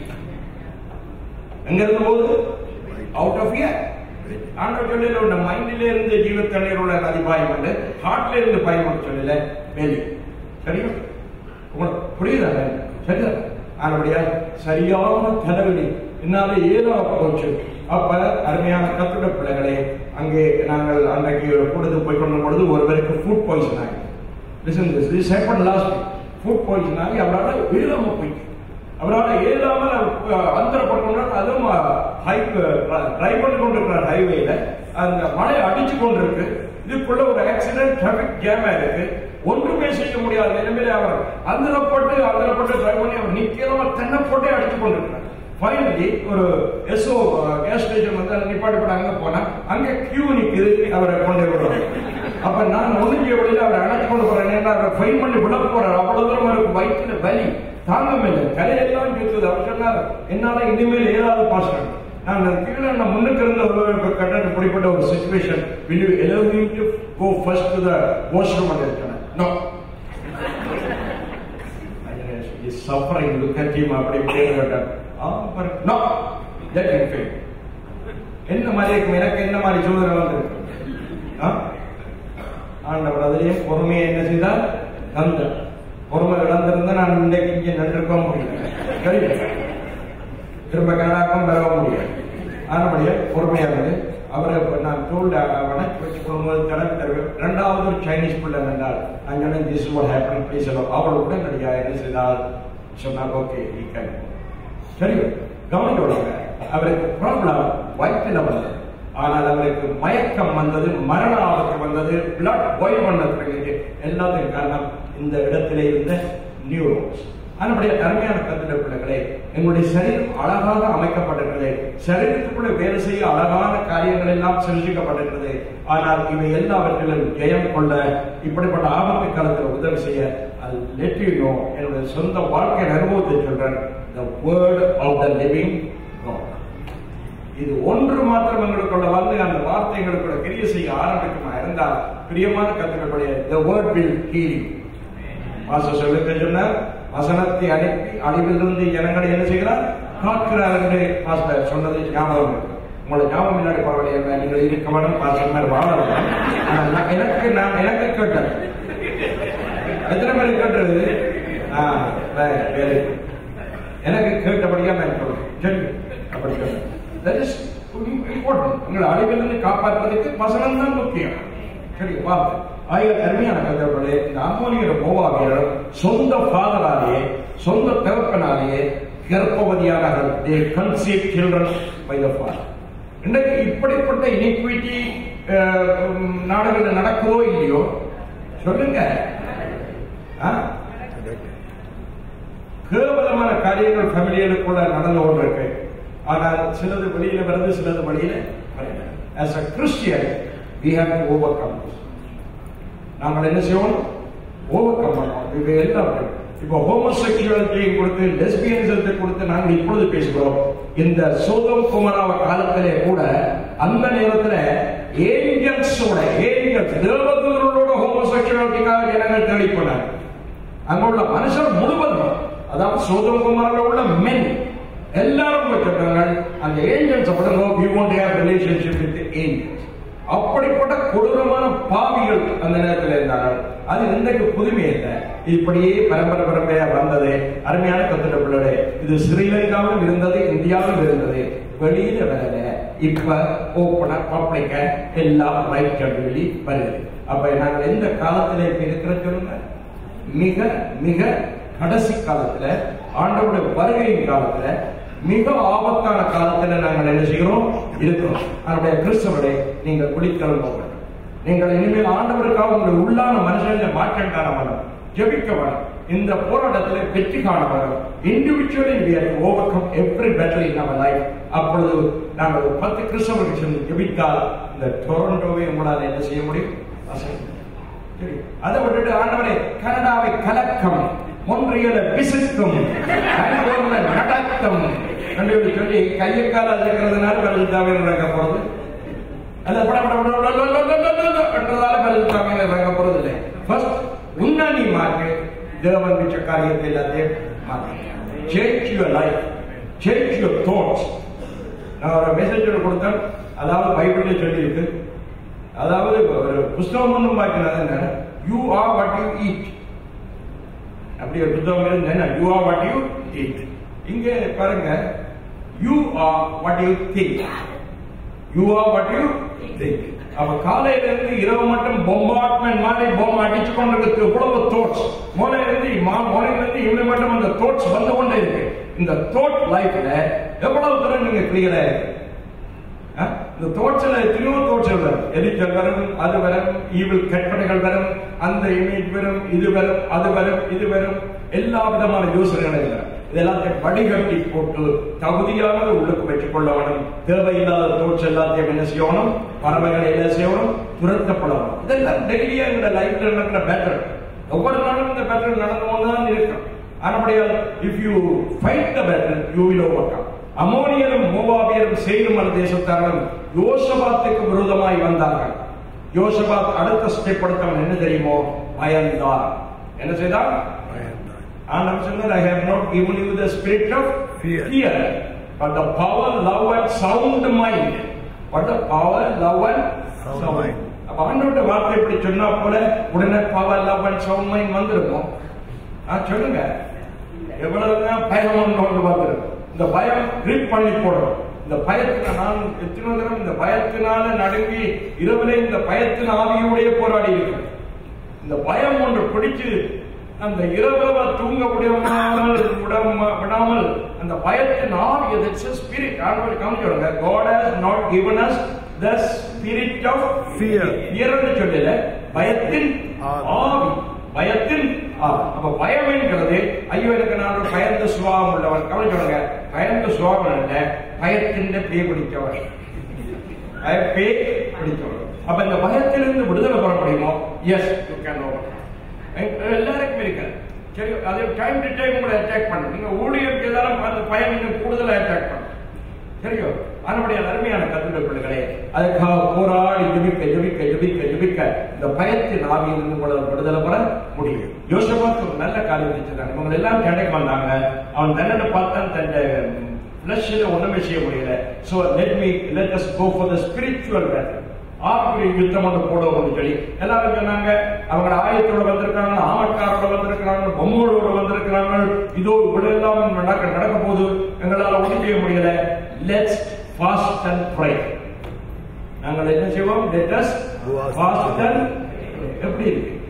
எங்க இருந்து போகுது அவுட் ஆஃப் எ ஆண்டவர் சொல்லல உள்ள மைண்டில இருந்து ஜீவ தண்ணீர் உள்ள நதி பாயம் உண்டு ஹார்ட்ல இருந்து பாயம் சொல்லல வெளி சரியா உங்களுக்கு புரியுதா சரியா ஆனபடியா சரியான தலைவலி என்னால ஏதோ போச்சு அப்ப அருமையான கத்துட பிள்ளைகளே அங்கே நாங்கள் அன்றைக்கு கூடது போய் கொண்ட பொழுது ஒருவருக்கு ஃபுட் பாய்சன் ஆகி listen this this happen last food poison ஆகி அவரால் வீழாம போயிட்டு அவரால் ஏழாமல் அந்தரப்பட்டோம்னா அதுவும் ஹைக் டிரைவ் பண்ணி கொண்டிருக்கிறார் ஹைவேல அந்த மழை அடிச்சு கொண்டிருக்கு இதுக்குள்ள ஒரு ஆக்சிடென்ட் டிராபிக் ஜாம் ஆயிருக்கு ஒன்றுமே செய்ய முடியாத நிலைமையில அவர் அந்தரப்பட்டு அந்தரப்பட்டு டிரைவ் பண்ணி அவர் நிக்கிறவர் தென்னை போட்டே அடிச்சு கொண்டிருக்கிறார் ஃபைனலி ஒரு எஸ்ஓ கேஸ் ஸ்டேஷன் வந்து அங்க நிப்பாட்டி அங்க போனா அங்க கியூ நிக்குது அவரை கொண்டு விடுறாங்க அப்ப நான் ஒண்ணுக்கு வழியில அவரை அழைச்சு கொண்டு போறேன் அவரை ஃபைன் பண்ணி விட போறாரு அவ்வளவு தூரம் அவருக்கு வயிற்றுல வலி தாங்க முடியல கலையெல்லாம் கேட்குது அவர் சொன்னார் என்னால இனிமேல் ஏதாவது பாஸ்டர் நான் கீழே நான் முன்னுக்கு இருந்த ஒரு கட்டணம் இப்படிப்பட்ட ஒரு situation will you allow me to go first to the washroom and சொன்னேன் no is suffering look at him அப்படி இப்படி கேட்டார் ஆ பாரு no let him fail என்ன மாதிரி இருக்கும் எனக்கு என்ன மாதிரி சோதனை வந்திருக்கு ஆ? ஆண்டவர் அதிலேயும் பொறுமையை என்ன செய்தார் தந்தார் பொறுமை இழந்திருந்தா நான் இன்றைக்கு இங்கே நின்றுக்க முடியல சரி திரும்ப கனடாக்கம் பெற முடியாது ஆனபடியே பொறுமையானது அவரை இப்ப நான் தோல்ல வணக்கி வச்சு கொள்ளும்போது தடவை தடவை ரெண்டாவது ஒரு சைனீஸ் பிள்ளை இருந்தால் நான் சொன்னேன் திஸ் வாட் ஹேப்பன் ப்ளீஸ் அவள் கூட நடிகா என்ன செய்தால் சொன்னார் ஓகே ஈக்கன் சரி கவனிக்க விடுங்க அவருக்கு ப்ராப்ளம் வயிற்றில் வந்தது ஆனால் அவருக்கு மயக்கம் வந்தது மரண ஆபத்து வந்தது பிளட் பாயில் பண்ண தொடங்கிச்சு எல்லாத்துக்கும் காரணம் இந்த இடத்திலே இருந்த நியூரோன்ஸ் அதனுடைய அருமையான கத்திர பிள்ளைகளே எங்களுடைய சரீரம் அழகாக அமைக்கப்பட்டிருக்கிறது சரீரத்துக்குள்ள வேலை செய்ய அழகான காரியங்கள் எல்லாம் சிருஷ்டிக்கப்பட்டிருக்கிறது ஆனால் இவை எல்லாவற்றிலும் ஜெயம் கொள்ள இப்படிப்பட்ட ஆபத்து காலத்தில் உதவி செய்ய அது லெட் யூ நோ என்னுடைய சொந்த வாழ்க்கையின் அனுபவத்தை சொல்றேன் the word of the living God இது ஒன்று மாத்திரம் எங்களுக்குள்ள வந்து அந்த வார்த்தை எங்களுக்குள்ள கிரிய செய்ய ஆரம்பிக்குமா இருந்தால் பிரியமான கத்துக்கக்கூடிய the word will heal you pastor சொல்லுங்க சொன்னார் வசனத்தை அனுப்பி அழிவிலிருந்து ஜனங்களை என்ன செய்கிறார் காக்கிறார் என்று பாஸ்டர் சொன்னது ஞாபகம் இருக்கு உங்களை ஞாபகம் முன்னாடி பரவாயில்லை நீங்கள் இருக்க வேணும் பாஸ்டர் மாதிரி வாழலாம் ஆனா நான் எனக்கு நான் எனக்கு கேட்டேன் எத்தனை பேர் கேட்டது ஆ, very, very good. எனக்கு கேட்டபடியா நான் சொல்றேன் சரி அப்படி சொல்றேன் தட் இஸ் இம்பார்ட்டன்ட் உங்களை அழிவிலிருந்து காப்பாற்றுவதற்கு வசனம் தான் முக்கியம் சரி வார்த்தை ஆகிய அருமையான கதைகளே இந்த அம்மோனியர் மோவாவியர் சொந்த ஃபாதராலேயே சொந்த தகப்பனாலேயே கர்ப்பவதியானார்கள் they conceive children by the father இன்றைக்கு இப்படிப்பட்ட இனிக்விட்டி நாடுகளில் நடக்குதோ இல்லையோ சொல்லுங்க ஆ? கேவலமான காரியங்கள் ஃபேமிலிகளுக்குள்ள நடந்து கொண்டிருக்கு ஆனால் சிலது வெளியில வருது சிலது வெளியில வரல as a christian we have to overcome this நாங்கள் என்ன செய்யணும் ஓவர் கம் பண்ணணும் இது எல்லாம் இப்போ ஹோமோசெக்சுவாலிட்டியை கொடுத்து லெஸ்பியனிசத்தை கொடுத்து நாங்கள் இப்பொழுது பேசுகிறோம் இந்த சோதம் குமராவ காலத்திலே கூட அந்த நேரத்துல ஏஞ்சல்ஸோட ஏஞ்சல்ஸ் தேவதூரோட ஹோமோசெக்சுவாலிட்டிக்காக ஜனங்கள் தேடி போனாங்க அங்குள்ள மனுஷர் முழுவதும் அதாவது சோதம் குமாரில் உள்ள மென் எல்லாரும் வச்சிருக்காங்க அந்த ஏஞ்சல்ஸ் அப்படிங்க we want have relationship with angels அப்படிப்பட்ட கொடூரமான பாவிகள் அந்த நேரத்தில் இருந்தார்கள் அது இன்றைக்கு புதுமை இல்லை இப்படியே பரம்பரை பரம்பரையா வந்தது அருமையான கத்துட்ட பிள்ளை இது ஸ்ரீலங்காவிலும் இருந்தது இந்தியாவிலும் இருந்தது வெளியில வரல இப்ப ஓப்பனா பப்ளிக்க எல்லாம் ரைட் சொல்லி வருது அப்ப நாங்கள் எந்த காலத்துல இப்ப இருக்கிற சொல்லுங்க மிக மிக கடைசி காலத்துல ஆண்டவருடைய வருகையின் காலத்துல மிக ஆபத்தான காலத்துல நாங்கள் என்ன செய்கிறோம் இருக்கிறோம் அதனுடைய கிறிஸ்தவரை நீங்கள் குளித்தல் போகணும் நீங்கள் இனிமேல் ஆண்டவருக்காக உங்கள் உள்ளான மனுஷன் மாற்றம் காண வேணும் ஜெபிக்க வேணும் இந்த போராட்டத்தில் வெற்றி காண வேணும் individually we have to overcome every battle in our life அப்பொழுது நாங்கள் ஒரு பத்து கிறிஸ்தவர்கள் சென்று ஜெபித்தால் இந்த டொரண்டோவை உங்களால் என்ன செய்ய முடியும் அசைக்க முடியும். சரி. அதை விட்டுட்டு ஆண்டவரே கனடாவை கலக்கம் ஒன்றியல பிசுக்கும் கலிபோர்னியா நடத்தம் என்று சொல்லி கையை கால இருக்கிறதுனால பரிசுத்தாவே இறங்க போறது அல்ல பட பட பட பட பட பட பட பட என்றதால பரிசுத்தாவே இறங்க போறது இல்லை ஃபர்ஸ்ட் உன்னை நீ மாற்று தேவன் வச்ச காரியத்தை எல்லாத்தையும் மாற்று change your life change your thoughts நான் ஒரு மெசேஜ் கொடுத்தேன் அதாவது பைபிள்ல சொல்லி இருக்கு அதாவது ஒரு புஸ்தகம் ஒன்றும் பார்க்கிறது என்ன you are what you eat அப்படி ஒரு புத்தகம் இருந்தா you are what you eat இங்க பாருங்க you are what you think you are what you think அப்ப காலையில இருந்து இரவு மட்டும் பொம்பாட்மெண்ட் மாதிரி பொம்மை அடிச்சு கொண்டிருக்கு இவ்வளவு தோட்ஸ் மோலையில இருந்து மோலையில இருந்து இவ்வளவு மட்டும் அந்த தோட்ஸ் வந்து கொண்டே இருக்கு இந்த தோட் லைஃப்ல எவ்வளவு தூரம் நீங்க கிளியரா இருக்கு ஆ? இந்த தோற்றல எத்தனையோ தோற்றல் வரும் எரிச்சல் வரும் அது வரும் ஈவில் கற்பனைகள் வரும் அந்த இமேஜ் வரும் இது வரும் அது வரும் இது வரும் எல்லா விதமான யோசனைகளும் இல்லை இதெல்லாத்தையும் வடிகட்டி போட்டு தகுதியானது உள்ளுக்கு வச்சுக் கொள்ள வேணும் தேவையில்லாத தோற்று எல்லாத்தையும் என்ன செய்யணும் பறவைகளை என்ன செய்யணும் துரத்தப்படணும் இதெல்லாம் டெய்லியா எங்க லைஃப்ல நடக்கிற பேட்டர் ஒவ்வொரு நாளும் இந்த பேட்டர் நடந்து கொண்டுதான் இருக்கும் ஆனபடியால் if you fight the battle you will over அமோனியரும் மோவாபியரும் சேரும் மன தேசத்தாரும் யோசபாத்துக்கு விரோதமாய் வந்தார்கள் யோசபாத் அடுத்த ஸ்டெப் எடுத்தவன் என்ன தெரியுமோ பயந்தான் என்ன செய்தான் ஆண்டவர் சொன்னார் I have not given you the spirit of Fear. fear but the power love and sound mind what the power love and Sound sound mind. அப்ப ஆண்டவருடைய வார்த்தை இப்படி சொன்னா போல உடனே power love and sound mind வந்திருக்கும் ஆ சொல்லுங்க எவ்வளவுதான் பயம் ஒன்று ஒன்று வந்திருக்கும் இந்த பயம் கிரிப் பண்ணி போடும் இந்த பயத்தின நான் எத்தனை தரம் இந்த பயத்தினால நடுங்கி இரவுல இந்த பயத்தின் ஆவியோடைய போராடி இருக்கிறேன் இந்த பயம் ஒன்று பிடிச்சு அந்த இரவு தூங்க விடாமல் விடாம- விடாமல் அந்த பயத்தின் ஆவி இட்ஸ் ஸ்பிரிட் ஆண்டவர் காமிச்சு God has not given us the spirit of Fear. fearன்னு சொல்லல பயத்தின் ஆவி. ஆவி பயத்தின் ஆவி அப்ப பயம் என்கிறது ஐயோ எனக்கு நான் ஒரு பயந்த சுபாவம் உள்ளவன் கவனிச்சுடுங்க பயந்த சுபாவம் இல்ல பயத்தின் பேய் பிடிச்சவன் பயப்பே பிடிச்சவன் அப்ப இந்த பயத்திலிருந்து விடுதலை பெற முடியுமோ எஸ் யூ கேன் ஓவர் எல்லாருக்கும் இருக்கு சரி அது டைம் டு டைம் உங்களை அட்டாக் பண்ணும் நீங்க ஊழியருக்கு எல்லாம் அந்த பயம் இன்னும் கூடுதலா அட்டாக் பண்ணும் சரியோ அதனுடைய அருமையான கத்துடைய பிள்ளைகளே அதுக்காக போராடி ஜெபிக்க ஜெபிக்க ஜெபிக்க ஜெபிக்க இந்த பயத்தின் ஆவியிலிருந்து உங்களை விடுதலை பெற முடியும் யோசபாத் ஒரு நல்ல காரியம் செஞ்சிருக்காங்க இவங்க எல்லாம் சண்டைக்கு வந்தாங்க அவன் தண்டனை பார்த்தான் தன் ஃபிளஷில் ஒண்ணுமே செய்ய முடியல so let me let us go for the spiritual battle ஆத்மீக யுத்தம் ஒன்று போடுவோம்னு சொல்லி எல்லாரும் சொன்னாங்க அவங்க ஆயத்தோட வந்திருக்காங்க ஆமக்காரோட வந்திருக்கிறாங்க பொம்மோட வந்திருக்கிறாங்க இதோ இவ்வளவு எல்லாம் நடக்க நடக்க போகுது எங்களால ஒன்றும் செய்ய முடியல லெட்ஸ் ஃபாஸ்ட் அண்ட் ப்ரை நாங்கள் என்ன செய்வோம் let us Fast fast and எப்படி இருக்கு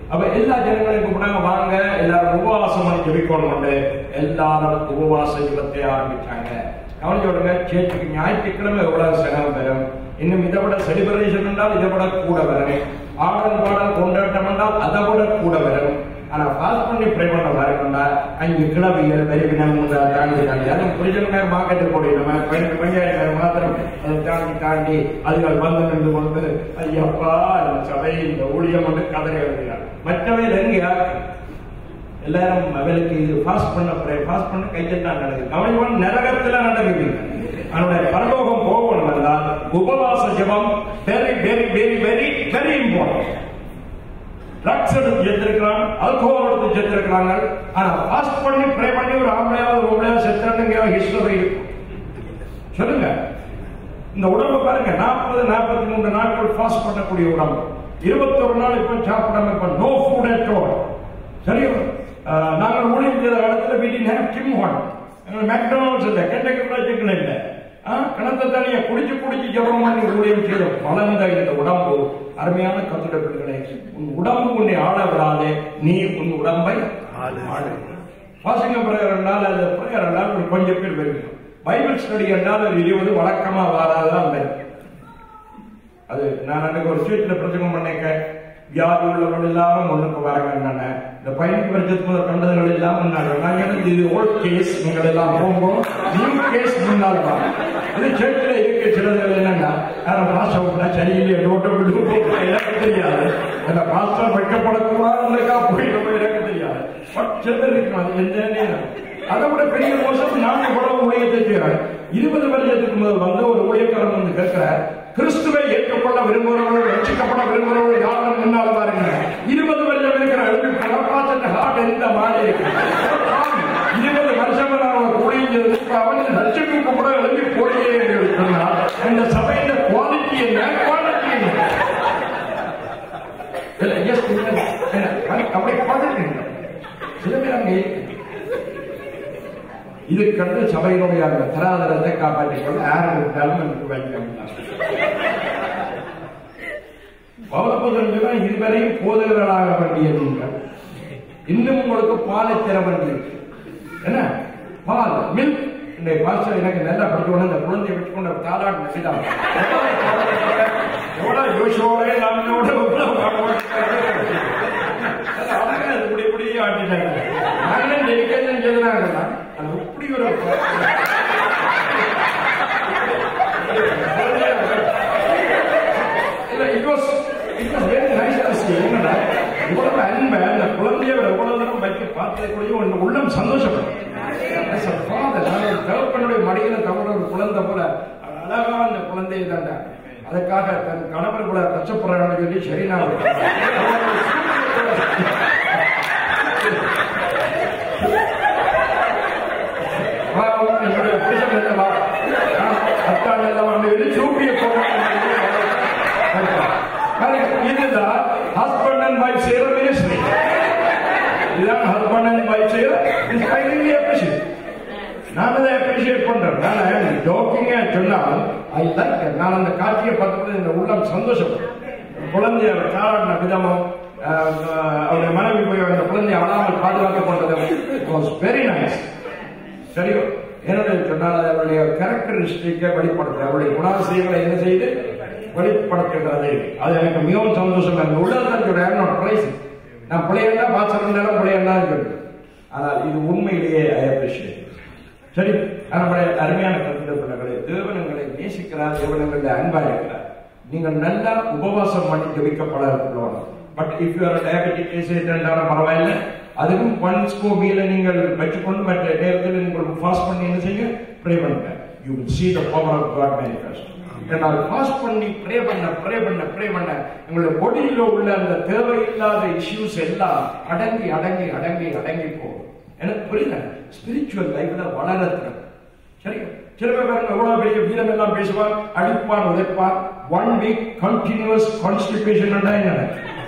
அப்ப எல்லா ஜனங்களையும் கூப்பிடாங்க வாங்க எல்லாரும் உபவாசம் பண்ணி ஜெபிக்கணும் எல்லாரும் உபவாச ஜெபத்தை ஆரம்பிச்சாங்க கவனிச்சு விடுங்க சேர்த்துக்கு ஞாயிற்றுக்கிழமை எவ்வளவு செலவு பெறும் இன்னும் இதை விட செலிபிரேஷன் என்றால் இதை விட கூட வரும் ஆடல் பாடல் கொண்டாட்டம் என்றால் அதை விட கூட வரும் ஆனா பாஸ் பண்ணி ப்ரே பண்ண பாருங்கண்டா அஞ்சு கிளவியல் வெறிவினம் தாண்டி தாண்டி அதுவும் புரிஜன நேரம் மார்க்கெட்டுக்கு போடி நம்ம பையனுக்கு பஞ்சாயத்து மாத்திரம் அதை தாண்டி தாண்டி அதுகள் வந்து நின்று கொண்டு ஐயப்பா இந்த சபை இந்த ஊழியம் வந்து கதறி எழுதுகிறார் மற்றவையில் எங்க யாருக்கு எல்லாரும் அவளுக்கு இது பாஸ் பண்ண பாஸ் பண்ண கையெல்லாம் நடக்குது கவனிவன் நரகத்துல நடக்குது அவனுடைய பரலோகம் போகணும் என்றால் உபவாச ஜெபம் very very very very very important drugs எடுத்து செத்துருக்கிறான் அல்கோஹால் எடுத்து செத்துருக்கிறாங்க ஆனா பாஸ்ட் பண்ணி ப்ரே பண்ணி ஒரு ஆம்பளையாவது ஒரு ஆம்பளையாவது செத்துறதுங்கிற ஹிஸ்டரி இருக்கும் சொல்லுங்க இந்த உடம்பு பாருங்க நாற்பது நாற்பத்தி மூன்று நாட்கள் ஃபாஸ்ட் பண்ணக்கூடிய உடம்பு இருபத்தொரு நாள் இப்ப சாப்பிடாம இப்ப நோ ஃபுட் அட் ஆல் சரி அஹ், நாங்கள் ஊழியம் செய்த இடத்துல வீட்டில் ஹேவ் கிம் ஹான் மெக்டொனால்ட்ஸ் இல்லை கெண்டக்கு சிக்கன் இல்லை கணத்தை தனியை குடிச்சு குடிச்சு ஜபம் பண்ணி ஊழியம் செய்த பலந்த இந்த உடம்பு அருமையான கத்துட பிள்ளைகளே உன் உடம்பு உன்னை ஆள விடாதே நீ உன் உடம்பை ஆளு வாசிங்க பிரேயர் என்றால் அது பிரேயர் என்றால் ஒரு கொஞ்சம் பேர் வருகிறோம் பைபிள் ஸ்டடி என்றால் அது இருபது வழக்கமா வராதுதான் வரும் அது நான் அன்னைக்கு ஒரு சீட்டில் பிரசங்கம் பண்ணிக்க வியாதி உள்ளவர்கள் எல்லாரும் ஒண்ணுக்கு வராங்க என்னென்ன இந்த பதினெட்டு வருஷத்துக்கு முதல் கண்டதுகள் எல்லாம் முன்னாடி நான் எனக்கு இது ஓல்ட் கேஸ் நீங்கள் எல்லாம் போகும்போது நியூ கேஸ் முன்னால் வா. இது சர்ச்சில் இருக்க சிலது என்னன்னா யாரும் பாஸ்டர் விட்டா சரியில்லை ரோட்டை விட்டு போட்டு எனக்கு தெரியாது அந்த பாஸ்டர் வைக்கப்படக்கூடாதுக்கா போயிட்டு போய் எனக்கு தெரியாது பட் சிலர் இருக்கும் அது எந்த நேரம் அதை விட பெரிய மோசம் நான் இவ்வளவு ஊழியத்தை செய்கிறேன் இருபது வருஷத்துக்கு முதல் வந்த ஒரு ஊழியக்காரன் வந்து கேட்கிறார் கிறிஸ்துவை ஏற்றுக்கொள்ள விரும்புகிறவர்கள் ரட்சிக்கப்பட விரும்புகிறவர்கள் யாரும் முன்னால் பாருங்க இருபது வருஷம் இருக்கிற எழுதி பணப்பாசத்தை ஹார்ட் எந்த மாதிரி இருக்கு இருபது வருஷம் நான் ஊழியம் செய்து இப்ப அவன் ரட்சிப்புக்கு கூட எழுதி போடியே என்று சொன்னால் இந்த சபையின் குவாலிட்டி என்ன குவாலிட்டி என்ன இல்ல, just இல்ல, இல்ல, அப்படி குவாலிட்டி சில பேர் அங்கே இருக்கு. இது கண்டு சபையினுடைய அந்த தராதரத்தை காப்பாற்றிக் கொள்ள யாரும் விட்டாலும் எனக்கு வைக்க பௌத்தபுதன் இதுவரையும் போதகர்களாக வேண்டிய நீங்கள் இன்னும் உங்களுக்கு பாலை தர வேண்டியிருக்கு என்ன பால் மில்க் இந்த பாஸ்டர் எனக்கு நல்லா படிக்கணும் இந்த குழந்தையை வச்சுக்கொண்டு தாளாட்டு நடிதான் எவ்வளவு யோசியோட நம்மளோட எவ்வளவு பாடுபட்டு அழகா இப்படி இப்படி ஆட்டிட்டாங்க நாங்களே டெலிகேஷன் செய்தாங்கன்னா அது இப்படி ஒரு இல்ல it was it was very nice to see என்னடா இவ்வளவு அன்பை அந்த குழந்தையோட எவ்வளவு தூரம் வைக்க பார்த்ததுக்குள்ளேயே உன் உள்ளம் சந்தோஷப்படும் As a father, நான் ஒரு தகப்பனுடைய மடியில தவற ஒரு குழந்தை போல அழகா அந்த குழந்தையை தாண்டா அதுக்காக தன் கணவர் கூட கஷ்டப்படுறாங்கன்னு சொல்லி சரி நான் வா, என்னுடைய புருஷன் இல்லவா அத்தான் இல்லவா சொல்லி சூப்பிய இதுதான் ஹஸ்பண்ட் அண்ட் வைஃப் செய்யற மினிஸ்ட்ரி இதுதான் ஹஸ்பண்ட் அண்ட் வைஃப் செய்யற இஸ் ஐ ரியலி அப்ரிஷியேட் நான் அதை அப்ரிஷியேட் பண்றேன் நான் ஜோக்கிங்கா சொன்னால் ஐ லைக் நான் அந்த காட்சியை பார்த்துட்டு இந்த உள்ளம் சந்தோஷப்படும் குழந்தைய தாராடின விதமும் அஹ், அவருடைய மனைவி போய் அந்த குழந்தையை அழாமல் பாதுகாத்துக் கொண்டதும் வாஸ் வெரி நைஸ் சரியோ என்னுடைய சொன்னால் அது அவருடைய கேரக்டரிஸ்டிக்கை வெளிப்படுத்துது அவருடைய குணாசியங்களை என்ன செய்து வெளிப்படுத்துகிறது அது எனக்கு மிகவும் சந்தோஷம் எனக்கு உள்ளதான் சொல்றேன் நான் பிரைஸ் நான் பிள்ளையா பாசம் நேரம் பிள்ளையா சொல்றேன் ஆனால் இது உண்மையிலேயே ஐ அப்ரிஷியேட் சரி நம்முடைய அருமையான கருத்து பிள்ளைகளை தேவனங்களை நேசிக்கிறார் தேவனங்களை அன்பா இருக்கிறார் நீங்கள் நல்லா உபவாசம் பண்ணி ஜபிக்கப்பட இருக்கிறோம் but if you are diabetic பேசிட்டாலும் பரவாயில்ல அதுக்கும் ஒன் ஸ்கோ மீல நீங்கள் வச்சுக்கொண்டு மற்ற நேரத்தில் நீங்கள் ஃபாஸ்ட் பண்ணி என்ன செய்யுங்க ப்ரே பண்ணுங்க you will see the power of God manifest நான் ஃபாஸ்ட் பண்ணி ப்ரே பண்ண ப்ரே பண்ண ப்ரே பண்ண உங்களுடைய பொடியில உள்ள அந்த தேவையில்லாத இஷ்யூஸ் எல்லாம் அடங்கி அடங்கி அடங்கி அடங்கி போகும் எனக்கு புரியல ஸ்பிரிச்சுவல் லைஃப்ல வளரத்துல சரி சில பேர் பாருங்க எவ்வளவு பெரிய வீரம் எல்லாம் பேசுவார் அடிப்பான் உதைப்பான் ஒன் வீக் கண்டினியூஸ் கான்ஸ்டிபேஷன் என்ன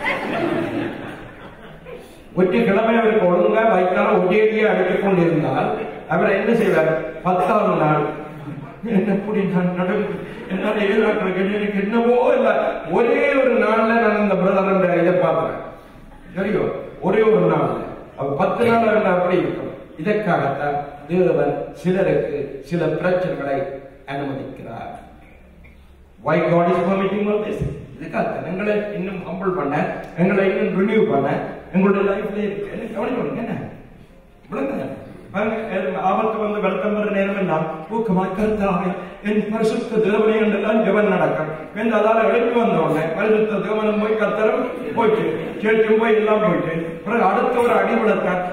ஒற்றை கிழமை அவருக்கு ஒழுங்கா வைக்காம ஒரேடியே அடித்துக் கொண்டிருந்தால் அவர் என்ன செய்வார் பத்தாவது நாள் என்ன இப்படி நான் நடந்து என்னால் எதிர்பார்க்கிறேன் எனக்கு என்னவோ இல்லை ஒரே ஒரு நாள்ல நான் இந்த பிரதர் இதை பார்த்தேன் சரியோ ஒரே ஒரு நாள் இல்ல. அப்ப பத்து நாள் இருந்தா அப்படி இருக்கும் இதற்காகத்தான் தேவன் சிலருக்கு சில பிரச்சனைகளை அனுமதிக்கிறார் why God is permitting all this இதுக்காக எங்களை இன்னும் ஹம்பிள் பண்ண எங்களை இன்னும் ரினியூ பண்ண எங்களுடைய லைஃப்ல இருக்கு என்ன கவனிக்கணும் என்ன விளங்குங்க பாருங்க, எது ஆபத்து வந்து வெள்ளம் வர நேரம் எல்லாம் ஊக்கமாய் கருத்தாக என் பரிசுத்த தேவனை என்றெல்லாம் ஜெபம் நடக்கும் என்று அதால எழுப்பி வந்த உடனே பரிசுத்த தேவனும் போய் கத்தரும் போயிட்டு சேர்த்தும் போய் எல்லாம் போயிட்டு பிறகு அடுத்த ஒரு அடி விளத்தான்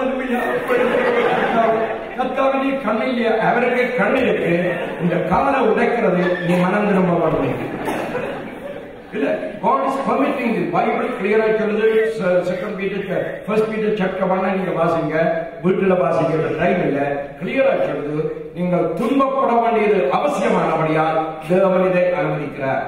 கத்தாவை நீ கண்ணில் அவருக்கு கண்ணிலுக்கு இந்த காலை உடைக்கிறது நீ மனம் திரும்ப வரணும் இல்ல God is permitting this Bible கிளியரா சொல்லுது second Peter first Peter chapter 1 நீங்க வாசிங்க வீட்டுல வாசிக்கிற டைம் இல்ல கிளியரா சொல்லுது நீங்கள் துன்பப்பட வேண்டியது அவசியமானபடியால் தேவன் இதை அனுமதிக்கிறார்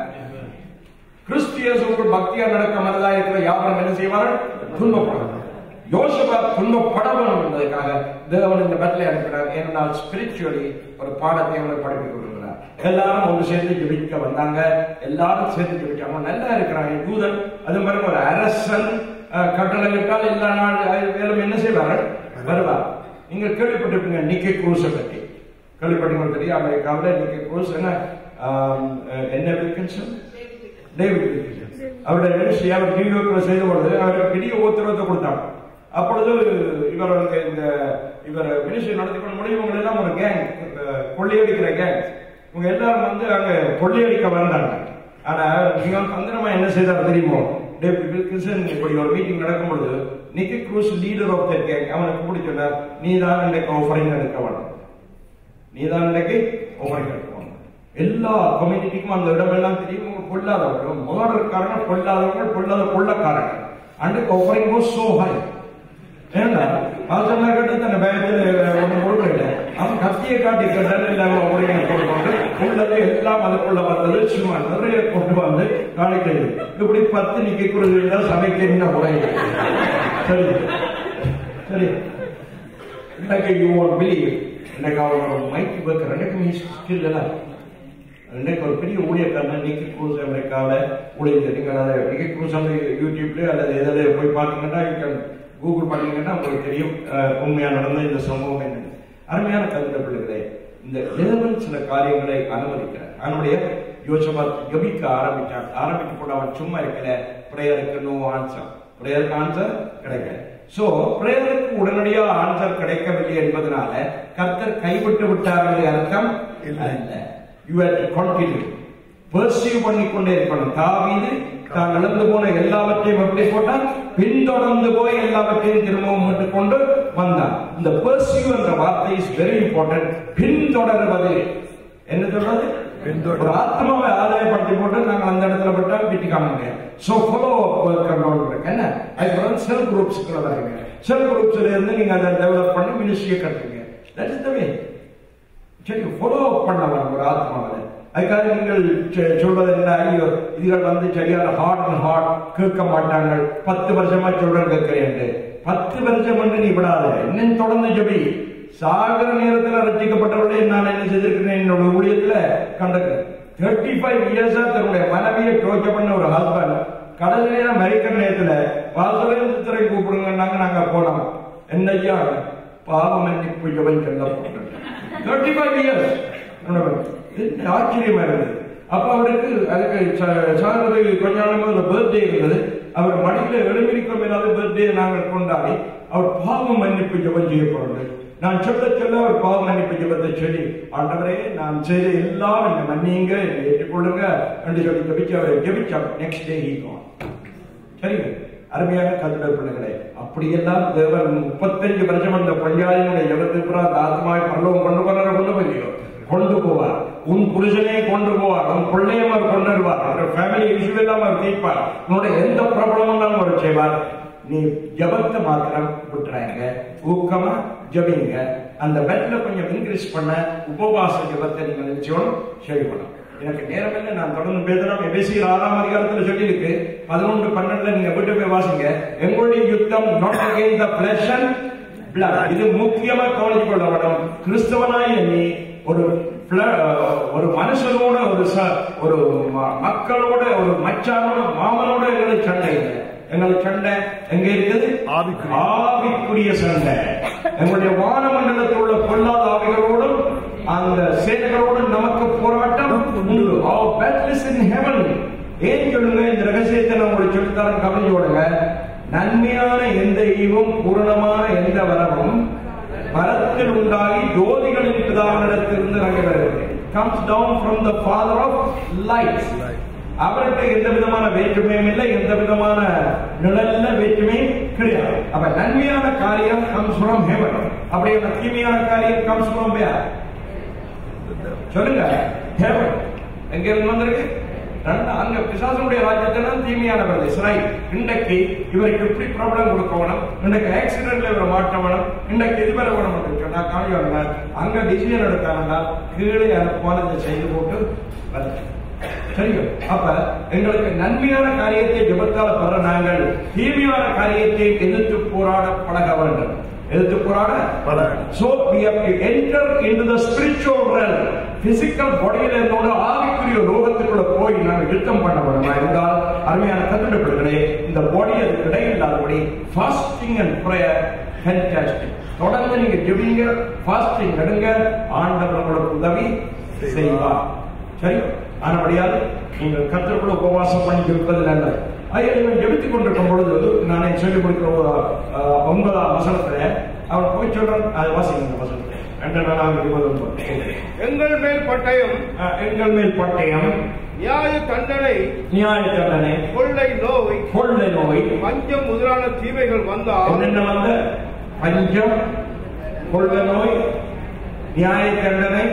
கிறிஸ்தியசுக்குள் பக்தியா நடக்க மனதா இருக்கிற யாவரும் என்ன செய்வார்கள் துன்பப்படணும் யோசபா துன்பப்பட வேண்டும் என்பதற்காக தேவன் இந்த பட்டிலை அனுப்பினார் ஏனென்றால் ஸ்பிரிச்சுவலி ஒரு பாடத்தை அவங்களை படிப்பிக் கொடுக்கிறார் எல்லாரும் ஒன்று சேர்ந்து ஜெபிக்க வந்தாங்க எல்லாரும் சேர்ந்து ஜெபிச்சாங்க நல்லா இருக்கிறாங்க யூதன் அது மாதிரி ஒரு அரசன் அஹ், கட்டளை இட்டால் எல்லா நாள் வேலும் என்ன செய்வார்கள் வருவார் நீங்க கேள்விப்பட்டிருப்பீங்க நிக்கி குரூஸை பற்றி கேள்விப்பட்டீங்க தெரியும் அமெரிக்காவில் நிக்கி குரூஸ் என்ன ஆம், அஹ், என்ன வில்கின்சன் டேவிட் வில்கின்சன் அவருடைய நிகழ்ச்சி அவர் நியூயார்க்ல செய்த பொழுது அவருக்கு பெரிய உத்தரவத்தை கொடுத்தாங்க அப்பொழுது இவர் வந்து இந்த இவர் மினிஸ்ட்ரி நடத்தி கொண்டு முடியும் இவங்க எல்லாம் ஒரு கேங் கொள்ளையடிக்கிற கேங் இவங்க எல்லாரும் வந்து அங்க கொள்ளையடிக்க வந்தாங்க ஆனா மிக தந்திரமா என்ன செய்தார் தெரியுமோ டேவிட் வில்கின்சன் இப்படி ஒரு மீட்டிங் நடக்கும் பொழுது Nicky Cruz leader of the gang அவனுக்கு கூப்பிட்டு சொன்னார் நீ தான் இன்னைக்கு ஆஃபரிங் எடுக்க வேணும் நீதான் இன்னைக்கு ஒவ்வொரு கேட்கணும் எல்லா கம்யூனிட்டிக்கும் அந்த இடமெல்லாம் தெரியும் உங்க பொல்லாதவர்கள் மோடர்காரங்க பொல்லாதவங்க பொல்லாத கொள்ளக்காரங்க அன்றைக்கு ஒவ்வொரு கோ சோ ஹை ஏன்னா பாசமா கேட்டு தன்னை பயத்துல ஒண்ணு கொடுக்கல அவன் கத்தியை காட்டி கேட்டால் இல்லாம ஒவ்வொரு கொண்டு உள்ளது எல்லாம் அதுக்குள்ள வந்தது சும்மா நிறைய கொண்டு வந்து காணிக்கிறது இப்படி பத்து நிக்க குறைஞ்சா சபைக்கு என்ன குறையுது சரி சரி இன்னைக்கு யூ வாண்ட் பிலீவ் இன்னைக்கு அவரோட மைக்கு பேக்கர் ரெண்டுக்குமே ஸ்கில் எல்லாம் இன்னைக்கு ஒரு பெரிய ஊழியக்காரன் நிக்கி க்ரூஸ் அமெரிக்காவில் ஊழியர் நீங்கள் அதை நிக்கி க்ரூஸ் அந்த யூடியூப்ல அல்லது எதில் போய் பார்த்தீங்கன்னா you can கூகுள் பண்ணீங்கன்னா உங்களுக்கு தெரியும் அஹ், உண்மையா நடந்த இந்த சம்பவம் என்னன்னு அருமையான கருத்து பிள்ளைகளே இந்த தேவன் சில காரியங்களை அனுமதிக்கிறார் அவனுடைய யோசபாத் ஜபிக்க ஆரம்பிச்சான் ஆரம்பிக்க கூட அவன் சும்மா இருக்கல பிரேயருக்கு நோ ஆன்சர் பிரேயருக்கு ஆன்சர் கிடைக்கல சோ பிரேயருக்கு உடனடியா ஆன்சர் கிடைக்கவில்லை என்பதனால கர்த்தர் கைவிட்டு விட்டார் என்ற அர்த்தம் இல்ல you have to continue pursue பண்ணிக்கொண்டே இருக்கணும் தாவீது தான் இழந்து போன எல்லாவற்றையும் எப்படி போட்டான் பின்தொடர்ந்து போய் எல்லாவற்றையும் திரும்பவும் மீட்டுக் கொண்டு வந்தான் இந்த பர்சீவ் என்ற வார்த்தை இஸ் வெரி இம்பார்ட்டன்ட் பின்தொடர்வது என்ன சொல்றது ஒரு ஆத்மாவை ஆதாயப்படுத்தி போட்டு நாங்கள் அந்த இடத்துல விட்டா விட்டு காண முடியாது சோ ஃபாலோ இருக்கு என்ன அதுக்கப்புறம் செல் குரூப்ஸ்க்குள்ள வரீங்க செல் குரூப்ஸ்ல இருந்து நீங்க அதை டெவலப் பண்ணி மினிஸ்ட்ரியை கட்டுறீங்க தட் இஸ் த வே சரி ஃபாலோ பண்ண வரும் ஒரு ஆத்மாவில் அதுக்காக நீங்கள் சொ- சொல்வது என்ன ஐயோ இதுகள் வந்து சரியான ஹார்ட் அண்ட் ஹார்ட் கேட்க மாட்டாங்க பத்து வருஷமா சொல்றேன் கேட்கிறேன் பத்து வருஷம் வந்து நீ விடாத இன்னும் தொடர்ந்து ஜெபி சாகர நேரத்தில் ரசிக்கப்பட்டவர்களே நான் என்ன செய்திருக்கிறேன் என்னோட ஊழியத்துல கண்டிருக்கிறேன் தேர்ட்டி ஃபைவ் இயர்ஸா தன்னுடைய மனைவியை டோச்சர் பண்ண ஒரு ஹஸ்பண்ட் கடல் நேரம் மறிக்கிற நேரத்துல வாசலையும் சித்திரை கூப்பிடுங்கன்னாங்க நாங்க போனோம் என்னையா பாவ மன்னிப்பு ஜெபம் சொல்லப்பட்டது தேர்ட்டி ஃபைவ் இயர்ஸ் ஆச்சரியமா இருந்தது அப்ப அவருக்கு அதுக்கு சாகிறது கொஞ்ச நாளுமே ஒரு பர்த்டே இருந்தது அவர் மடியில எழுமிரிக்கும் ஏதாவது பர்த்டே நாங்கள் கொண்டாடி அவர் பாவ மன்னிப்பு ஜெபம் செய்யப்படுறது நான் சொல்ல சொல்ல அவர் பாவ மன்னிப்பு ஜெபத்தை சொல்லி ஆண்டவரே நான் செய்த எல்லாம் என்னை மன்னிங்க என்னை ஏற்றுக்கொள்ளுங்க என்று சொல்லி ஜெபிச்சு அவர் ஜெபிச்சா நெக்ஸ்ட் டே ஹீ கான் சரிங்க அருமையான கருத்து பிள்ளைகளே அப்படியெல்லாம் தேவன் முப்பத்தஞ்சு வருஷம் அந்த பஞ்சாயத்தினுடைய ஜபத்துக்கு அந்த ஆத்மாவை பரலோகம் கொண்டு போறார கொண்டு போய்யோ கொண்டு போவார் உன் புருஷனை கொண்டு போவார் உன் பிள்ளையும் அவர் கொண்டு வருவார் அவருடைய ஃபேமிலி இஷ்யூ எல்லாம் அவர் தீர்ப்பார் உன்னுடைய எந்த ப்ராப்ளமும் அவர் செய்வார் நீ ஜபத்தை மாத்திரம் விட்டுறாங்க ஊக்கமா ஜபிங்க அந்த பெட்ல கொஞ்சம் இன்க்ரீஸ் பண்ண உபவாச ஜபத்தை நீங்க நினைச்சோம் சரி பண்ணணும் எனக்கு நேரம் இல்லை நான் தொடர்ந்து பேசுறோம் எபேசியர் ஆறாம் அதிகாரத்துல சொல்லி இருக்கு பதினொன்று பன்னெண்டுல நீங்க வீட்டு போய் வாசிங்க எங்களுடைய யுத்தம் நாட் அகெயின் த பிளஷ் இது முக்கியமா கவனித்துக் கொள்ள வேண்டும் கிறிஸ்தவனாய் நீ ஒரு fle- ஒரு மனுஷனோட ஒரு ச- ஒரு ம- மக்களோட ஒரு மச்சானோட மாமனோட எங்களை சண்டை இல்லை எங்களுக்கு சண்டை எங்க இருக்குது ஆவிக்குரிய. ஆவிக்குரிய சண்டை எங்களுடைய வானமண்டலத்தில் உள்ள பொல்லாத ஆவிகளோடும் அந்த சேனைகளோடும் நமக்கு போராட்டம் உண்டு our battle is in heaven ஏன் சொல்லுங்க இந்த ரகசியத்தை நான் உங்களுக்கு சொல்லித்தரேன் கவனிச்சோடுங்க நன்மையான எந்த ஈவும் பூரணமான எந்த வரமும் மரத்தில் உண்டாகி ஜோதிகளின் பிதாவினிடத்திலிருந்து நடைபெறுகிறது comes down from the father of lights அவர்கிட்ட எந்த விதமான வேற்றுமையும் இல்லை எந்த விதமான நிழல்ல வேற்றுமையும் கிடையாது அப்ப நன்மையான காரியம் comes from heaven அப்படியே தீமையான காரியம் comes from where சொல்லுங்க heaven எங்க இருந்து வந்திருக்கு ரெண்டு அங்க பிசாசனுடைய ராஜ்யத்துல தீமையான பிரதேசம் ரைட் இன்றைக்கு இவருக்கு இப்படி ப்ராப்ளம் கொடுக்கணும் இன்றைக்கு ஆக்சிடென்ட்ல இவரை மாட்டவனும் இன்றைக்கு இது வர வேணும் சொன்னா காமிக்க அங்க டிசிஷன் எடுத்தாங்கன்னா கீழே அனுப்பானதை செய்து போட்டு வருது சரிங்க அப்ப எங்களுக்கு நன்மையான காரியத்தை ஜெபத்தால பெற நாங்கள் தீமையான காரியத்தை எதிர்த்து போராட பழக வேண்டும் எதிர்த்து போராட பழக. So we have to enter into the spiritual realm. Physical பாடியில என்னோட ஆவிக்குரிய லோகத்துக்குள்ள போய் நாங்கள் யுத்தம் பண்ண வேணுமா இருந்தால் அருமையான கத்துடப்படுகிறே இந்த பாடி அதுக்கு இடையில்லாதபடி ஃபாஸ்டிங் அண்ட் ப்ரேயர் ஃபேன்டாஸ்டிக் தொடர்ந்து நீங்க ஜெபிங்க ஃபாஸ்டிங் எடுங்க ஆண்டவர் உங்களுக்கு உதவி செய்வார் சரி ஆனபடியால் நீங்கள் கத்தருக்குள்ள உபவாசம் பண்ணி ஜெபிப்பது நல்லது அதை நீங்கள் ஜெபித்துக் கொண்டிருக்கும் பொழுது நானே சொல்லிக் கொடுக்கிற ஒரு, அஹ், ஒன்பதாம் வசனத்துல அவன் போய் சொல்றான் அது வாசிங்க இந்த வசனத்தை ரெண்டு நாளாக இருபது ஒன்பது எங்கள் மேல் பட்டயம் அஹ், எங்கள் மேல் பட்டயம் நியாய தண்டனை நியாய தண்டனை கொள்ளை நோய் கொள்ளை நோய் பஞ்சம் முதலான தீமைகள் வந்தால் என்னென்ன வந்த பஞ்சம் கொள்ளை நோய் நியாய தண்டனை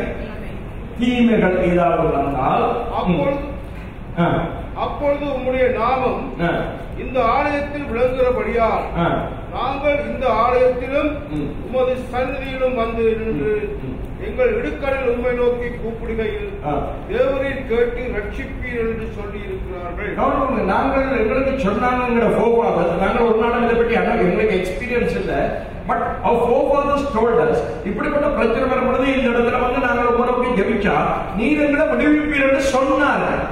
தீமைகள் ஏதாவது வந்தால் அப்பொழுது ஆ, அப்பொழுது உம்முடைய நாமம் ஆ, இந்த ஆலயத்தில் விளங்குகிறபடியால் ஆ. நாங்கள் இந்த ஆலயத்திலும் ம். உமது சந்நிதியிலும் வந்து நின்று ம். எங்கள் இடுக்கரில் உண்மை நோக்கி கூப்பிடுகையில் ஆ. தேவரீர் கேட்டு ரட்சிப்பீர் என்று சொல்லி இருக்கிறார்கள் கவனிங்க, நாங்கள் எங்களுக்கு சொன்னாங்கிற ஃபோபாதர்ஸ் நாங்கள் ஒரு நாள் இதை பற்றி ஆனால் எங்களுக்கு எக்ஸ்பீரியன்ஸ் இல்லை பட் அவர் ஃபோபாதர்ஸ் டோல்டர்ஸ் இப்படிப்பட்ட பிரச்சனை வரும் பொழுது இந்த இடத்துல வந்து நாங்கள் உணவுக்கு ஜெபிச்சா நீர் எங்களை விடுவிப்பீர் என்று சொன்னார்கள்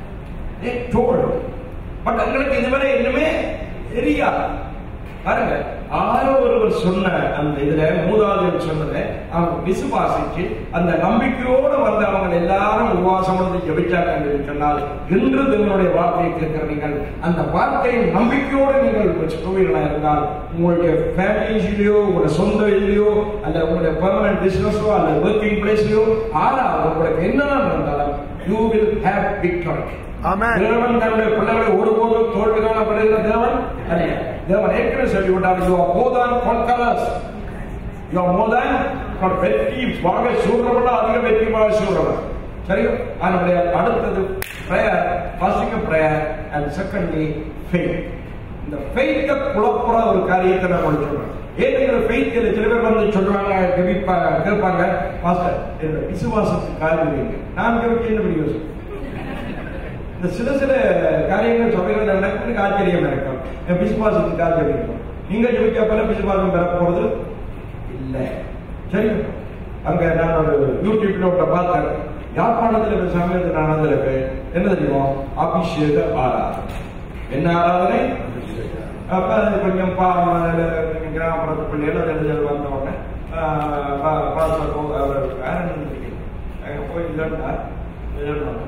பட் எங்களுக்கு இதுவரை இன்னுமே தெரியாது பாருங்க ஆரோ ஒருவர் சொன்ன அந்த இதுல மூதாதையர் சொன்னதை அவங்க விசுவாசிச்சு அந்த நம்பிக்கையோடு வந்து அவங்க எல்லாரும் உபவாசம் வந்து ஜெபிச்சாங்க என்று சொன்னால் இன்று தேவனுடைய வார்த்தையை கேட்கிற நீங்கள் அந்த வார்த்தையை நம்பிக்கையோடு நீங்கள் வச்சுக்கோவீர்களா இருந்தால் உங்களுடைய ஃபேமிலிஸ்லயோ உங்களுடைய சொந்த இதுலயோ அல்ல உங்களுடைய பெர்மனன்ட் பிசினஸோ அல்ல ஒர்க்கிங் பிளேஸ்லயோ ஆறாவது உங்களுக்கு என்னதான் இருந்தாலும் you will have victory Amen. தேவன் தன்னுடைய பிள்ளைகளை ஒருபோதும் தோல்வி காணப்படுகிற தேவன் அல்ல தேவன் ஏற்கனவே சொல்லிவிட்டார் you are more than conquerors you are more than con- வெற்றி வாங்க சூழ்றவன அதிக வெற்றி வாங்க சூழ்றவன் சரி அதனுடைய அடுத்தது prayer first prayer and secondly faith இந்த ஃபெய்த்தை குழப்புற ஒரு காரியத்தை நான் உங்களுக்கு சொல்றேன் ஏன் இந்த ஃபெய்த் சில பேர் வந்து சொல்றாங்க ஜெபிப்பாங்க கேட்பாங்க பாஸ்டர் என்னோட விசுவாசத்துக்கு காரணம் வைங்க நான் ஜெபிச்சு என்ன பண்ணி யோசிப்பேன் இந்த சில சில காரியங்கள் சபைகள் நடக்கிறதுக்கு ஆச்சரியம் இருக்கும் என் விசுவாசத்துக்கு ஆச்சரியம் இருக்கும் நீங்க ஜெபிக்க பல விசுவாசம் பெற போறது இல்லை சரி அங்க நான் ஒரு யூடியூப்ல ஒருத்த பார்த்தேன் யாழ்ப்பாணத்துல ஒரு சமயத்தில் நான் வந்திருக்கேன் என்ன தெரியுமோ அபிஷேக ஆராதனை என்ன ஆராதனை அப்ப அது கொஞ்சம் பா கிராமப்புறத்து பிள்ளைகள் அது எழுதி வந்த உடனே ஆஹ் பா- பாஸ்டர் போ- அவர் வேற என்ன தெரியும் அங்க போய் இல்லைன்னா இல்லைன்னா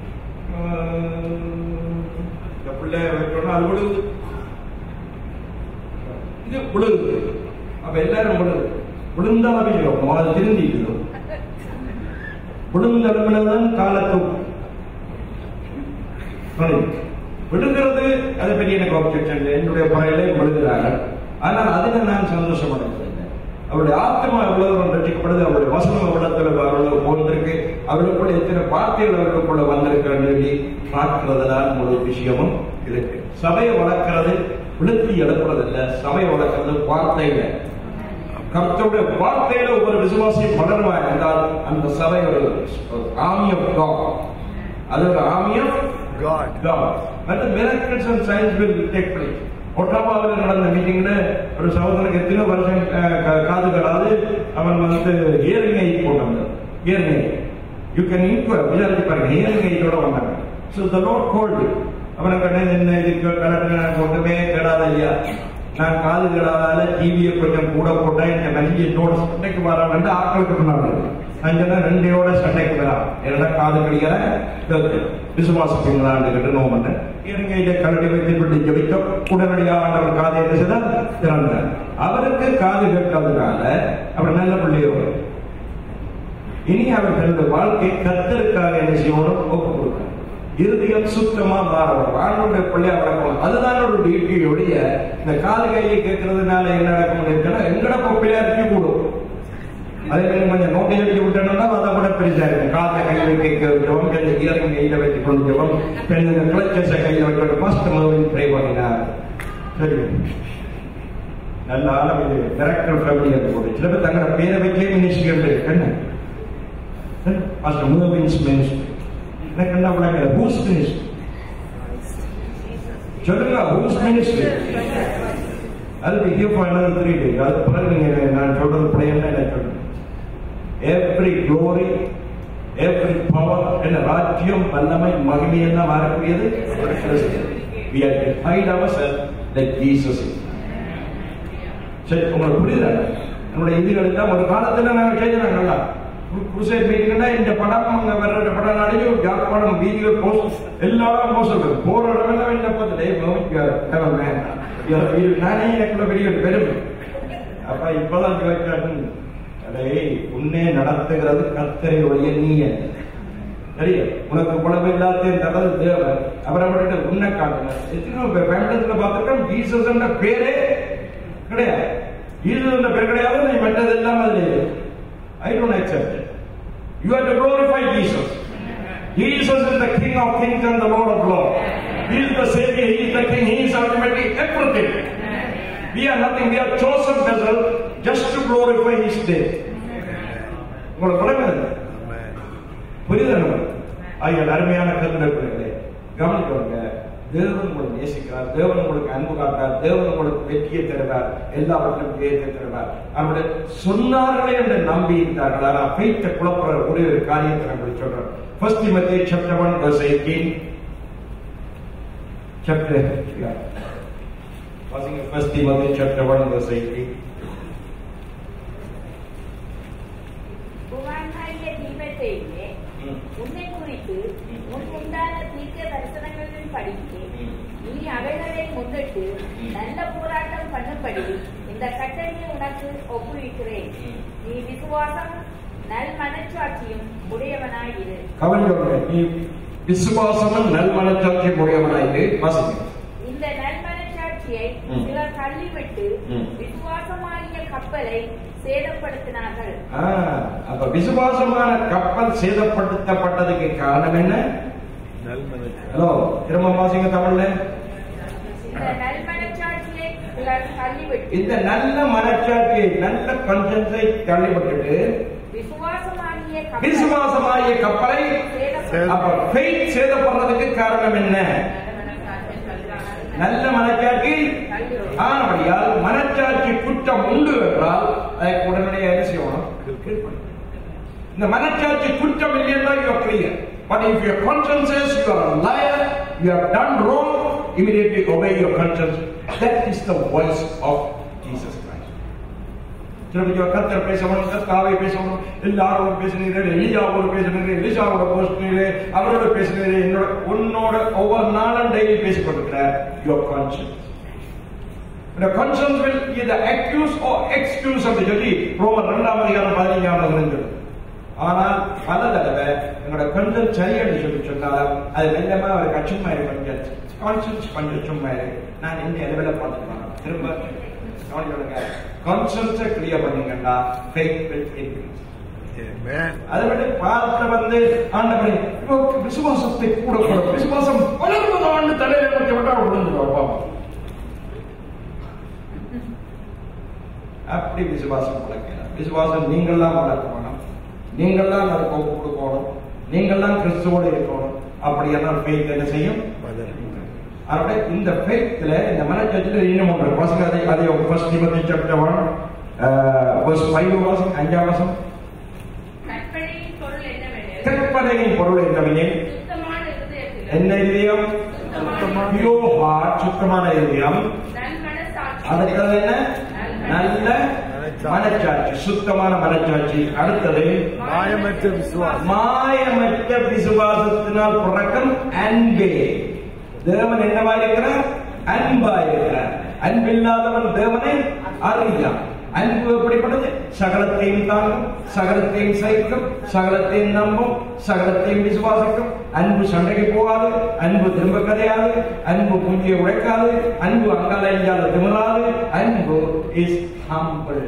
இந்த பிள்ளைய வைக்கணும் அது விழுகுது இது விழுகுது அப்ப எல்லாரும் விழுகுது விழுந்தா அபிஷேகம் அது திருந்திக்கணும் விழுந்த அளவுலதான் காலத்தும் விழுகிறது அதை பற்றி எனக்கு ஆப்ஜெக்ஷன் இல்லை என்னுடைய பறையிலே விழுகிறார்கள் ஆனால் அதில் நான் சந்தோஷமடைந்ததில்லை அவருடைய ஆத்மா எவ்வளவு ரட்சிக்கப்படுது அவருடைய வசனம் எவ்வளவு அவ்வளவு போந்திருக்கு அவர்களுக்குள்ள எத்தனை வார்த்தைகள் அவர்களுக்குள்ள வந்திருக்கிறது சொல்லி பார்க்கிறதுதான் ஒரு விஷயமும் இருக்கு சபையை வளர்க்கிறது விழுத்தி எழுப்புறதில்ல சபையை வளர்க்கிறது வார்த்தையில கர்த்தருடைய வார்த்தையில ஒரு விசுவாசியம் வளருவா என்றால் அந்த சபை ஒரு ஆர்மி ஆஃப் காட் அது ஒரு army of God. God. But the miracles and signs will take place. ஒட்டாமாவில் நடந்த மீட்டிங்ல ஒரு சகோதரனுக்கு எத்தனை வருஷம் அஹ், கா- காது கடாது அவன் வந்து இயரிங் எயிட் போட்டாங்க hearing aid you can enquire விசாரிச்சு பாருங்க இயரிங் எயிட்டோட வந்தாங்க ஸோ த லோட் கோல்டு அப்புறம் கடை என்ன இதுக்கு கலந்து எனக்கு ஒன்றுமே கேடாத ஐயா நான் காது கேடாதால டிவியை கொஞ்சம் கூட போட்டா இந்த மனுஷி என்னோட சண்டைக்கு வரான்னு ஆக்களுக்கு சொன்னாங்க அஞ்சனா ரெண்டையோட சண்டைக்கு வரலாம் என்னடா காது கடிக்கிற விசுவாசப்பீங்களான்னு கேட்டு நோ பண்ணேன் இருங்க இதை கரடி வைத்து விட்டு ஜபித்தோம் உடனடியாக ஆண்டவர் காதை என்ன செய்தார் திறந்தார் அவருக்கு காது கேட்காதனால அவர் நல்ல பிள்ளையோ இனி அவர் தனது வாழ்க்கை கத்தருக்காக என்ன செய்யணும் ஒப்பு கொடுக்கணும் இருதயம் சுத்தமா மாறணும் ஆண்டோடைய பிள்ளையா வளர்க்கணும் அதுதான் ஒரு டியூட்டியோடைய இந்த காது கையை கேட்கறதுனால என்ன நடக்கும் இருக்குன்னா எங்கட பொப்பிலையா இருக்கு கூடும் அதே மாதிரி கொஞ்சம் நோட்டை அடிச்சு விட்டோம்னா அதை கூட பெருசா இருக்கும் காதை கையில கேட்க வைக்கிறோம் கொஞ்சம் இயற்கை கையில வச்சு கொண்டுக்கிறோம் பெண்ணுங்க கிளச்சஸை கையில வைக்கிறோம் மாஸ்டர் மதுவின் ப்ரே பண்ணினார் சரி நல்ல ஆழம் இது டைரக்டர் ஃபேமிலி அது போட்டு சில பேர் தங்களோட பேரை வச்சே மினிஸ்ட்ரி என்ன மாஸ்டர் மூவின்ஸ் மினிஸ்ட்ரி எனக்கு என்ன பண்ணாங்க ஹூஸ் மினிஸ்ட்ரி சொல்லுங்க ஹூஸ் மினிஸ்ட்ரி அது here for another three days அது பிறகு நீங்க நான் சொல்றது பிள்ளைங்க என்ன சொல்லுங்க எவ்ரி க்ளோரி எவ்ரி பவர் என்ன ராஜ்யம் வல்லமை மகிமை எல்லாம் வரக்கூடியது we are to hide ourselves like Jesus is. சரி உங்களுக்கு புரியுதா நம்முடைய இதுகள் எல்லாம் ஒரு காலத்துல நாங்க செய்யறோம் நல்லா குருசைட் மீட்டிங்னா இந்த படம் அங்க வர்ற படம் நாளைக்கு யாழ்ப்பாணம் வீடியோ போஸ்ட் எல்லாரும் போஸ்ட் இருக்கு போற இடமெல்லாம் என்ன பார்த்து டே நானே எனக்குள்ள பெரிய ஒரு பெருமை அப்ப இப்பதான் கேட்கிறேன் அடே உன்னே நடத்துகிறது கத்தரையுடைய நீய சரியா உனக்கு குழம்பு எல்லாத்தையும் தரது தேவன் அப்புறம் விட்டு உன்னை காட்டுங்க எத்தனையோ பேண்டத்துல பார்த்துருக்கோம் ஜீசஸ் என்ற பேரே கிடையாது ஜீசஸ் என்ற பேர் கிடையாது நீ மற்றது எல்லாம் அதுல I don't accept you have to glorify Jesus Jesus is the King of Kings and the Lord of Lords. He is the Savior, He is the King, He is ultimately everything. We are nothing, we are chosen vessel just to glorify His name. உங்களுக்கு விளங்குது புரியுது நம்ம ஐயா அருமையான கருத்துக்களே கவனிக்கணுங்க தேவன் உங்களை நேசிக்கிறார் தேவன் உங்களுக்கு அன்பு காட்டார் தேவன் உங்களுக்கு வெற்றியை தருவார் எல்லாவற்றிலும் ஜெயத்தை தருவார் அவருடைய சொன்னார்களே என்று நம்பி இருந்தார்கள் ஆனால் பெய்த்த குழப்பற ஒரே ஒரு காரியத்தை நான் உங்களுக்கு சொல்றேன் ஃபர்ஸ்ட் மத்திய சாப்டர் ஒன் வர்ஸ் 18 சாப்டர் வாசிங்க ஃபர்ஸ்ட் மத்திய சாப்டர் ஒன் வர்ஸ் 18 குமாரனாகிய தீமத்தேயுவே, ம். உன்னை குறித்து உனக்கு உண்டான தீர்க்க தரிசனங்களின் படிக்கு நீ அவைகளை முன்னிட்டு நல்ல போராட்டம் பண்ணும்படி இந்த கட்டளையை உனக்கு ஒப்புவிக்கிறேன் நீ விசுவாசம் நல் மனச்சாட்சியும் உடையவனாயிரு கவனிக்கணுங்க நீ விசுவாசமும் நல்மனச்சாட்சி உடையவனாயிரு வாசிங்க இந்த நல் மனச்சாட்சியை ம். சிலர் தள்ளிவிட்டு ம். விசுவாசமாகிய கப்பலை சேதப்படுத்தினார்கள் ஆ, அப்ப விசுவாசமான கப்பல் சேதப்படுத்தப்பட்டதுக்கு காரணம் என்ன ஹலோ திரும்ப வாசிங்க தமிழ்ல இந்த நல் மனச்சாட்சியை சிலர் தள்ளிவிட்டு இந்த நல்ல மனச்சாட்சியை நல்ல கன்சன்ஸை தள்ளிவிட்டுட்டு விசுவாசமாகிய கப்பலை விசுவாசமாகிய கப்பலை சேதப்படுத்தினார்கள். அப்ப faith சேதப்படுறதுக்கு காரணம் என்ன நல்ல மனச்சாட்சி ஆனபடியால் மனச்சாட்சி குற்றம் உண்டு என்றால் அதை உடனடியாக என்ன செய்யணும் கீழ்ப்படியணும். இந்த மனச்சாட்சி குற்றம் இல்லைன்னா you are clear but if your conscience says you are a liar you have done wrong immediately obey your conscience that is the voice of Jesus Christ திருப்பி கத்தர் பேசணும் கத்தாவை பேசணும் எல்லாரோட பேசினீர்கள் எலியாவோட பேசினீர்கள் எலிசாவோட பேசினீர்கள் அவரோட பேசினீர்கள் என்னோட உன்னோட ஒவ்வொரு நாளும் டெய்லி பேசிக் கொண்டிருக்கிறார் your conscience The conscience will either accuse or excuse அப்படி சொல்லி ரோமர் இரண்டாம் அதிகாரம் பதினைஞ்சாம் வசனம் சொல்லுது. ஆனால் பல தடவை எங்களோட கொஞ்சம் சரியானு சொல்லி சொன்னாலும் அது மெல்லமா ஒரு கச்சுமா இருக்கு கொஞ்சம் கான்சியன்ஸ் கொஞ்சம் சும்மா இருக்கு நான் இந்த அளவில் பார்த்துக்கலாம் திரும்ப கவனிக்கணுங்க கான்சியன்ஸை கிளியர் பண்ணீங்கன்னா ஃபேக் வில் இன்க்ரீஸ் அதை விட பார்க்க வந்து ஆண்டவரே இப்போ விசுவாசத்தை கூட கூட விசுவாசம் வளர்வது ஆண்டு தலையில பற்றி விட்டா விழுந்துடும் பாப்போம் அப்படி விசுவாசம் வளர்க்கிறார் விசுவாசம் நீங்கள்லாம் வளர்க்க வேணும் நீங்கள்லாம் அதுக்கு ஒப்பு கொடுக்கணும் நீங்கள்லாம் கிறிஸ்துவோடு இருக்கணும் அப்படியெல்லாம் ஃபெய்த் என்ன செய்யும் அதோட இந்த ஃபெய்த்ல இந்த மனச்சத்தில் இன்னும் ஒன்று பசங்க அதை அதை ஃபர்ஸ்ட் டிமோத்தி சாப்டர் 1 verse 5 வாசம் அஞ்சாம் வாசம் கற்பனையின் பொருள் என்னவெனில் கற்பனையின் பொருள் என்னவெனில் சுத்தமான இருதயத்திலும் என்ன இதயம் பியூர் ஹார்ட் சுத்தமான இதயம் நன்மனசாட்சி அடுத்தது என்ன நல்ல மனச்சாட்சி சுத்தமான மனச்சாட்சி அடுத்தது மாயமற்ற விசுவாசம் மாயமற்ற விசுவாசத்தினால் பிறக்கும் அன்பே தேவன் என்னவா இருக்கிறார் அன்பா இருக்கிறார் அன்பில்லாதவன் தேவனை அறியான் அன்பு எப்படிப்பட்டது சகலத்தையும் தாங்கும் சகலத்தையும் சகிக்கும் சகலத்தையும் நம்பும் சகலத்தையும் விசுவாசிக்கும் அன்பு சண்டைக்கு போகாது அன்பு திரும்ப கதையாது அன்பு குஞ்சியை உடைக்காது அன்பு அங்கால இல்லாத திமிராது அன்பு இஸ் ஹம்பிள்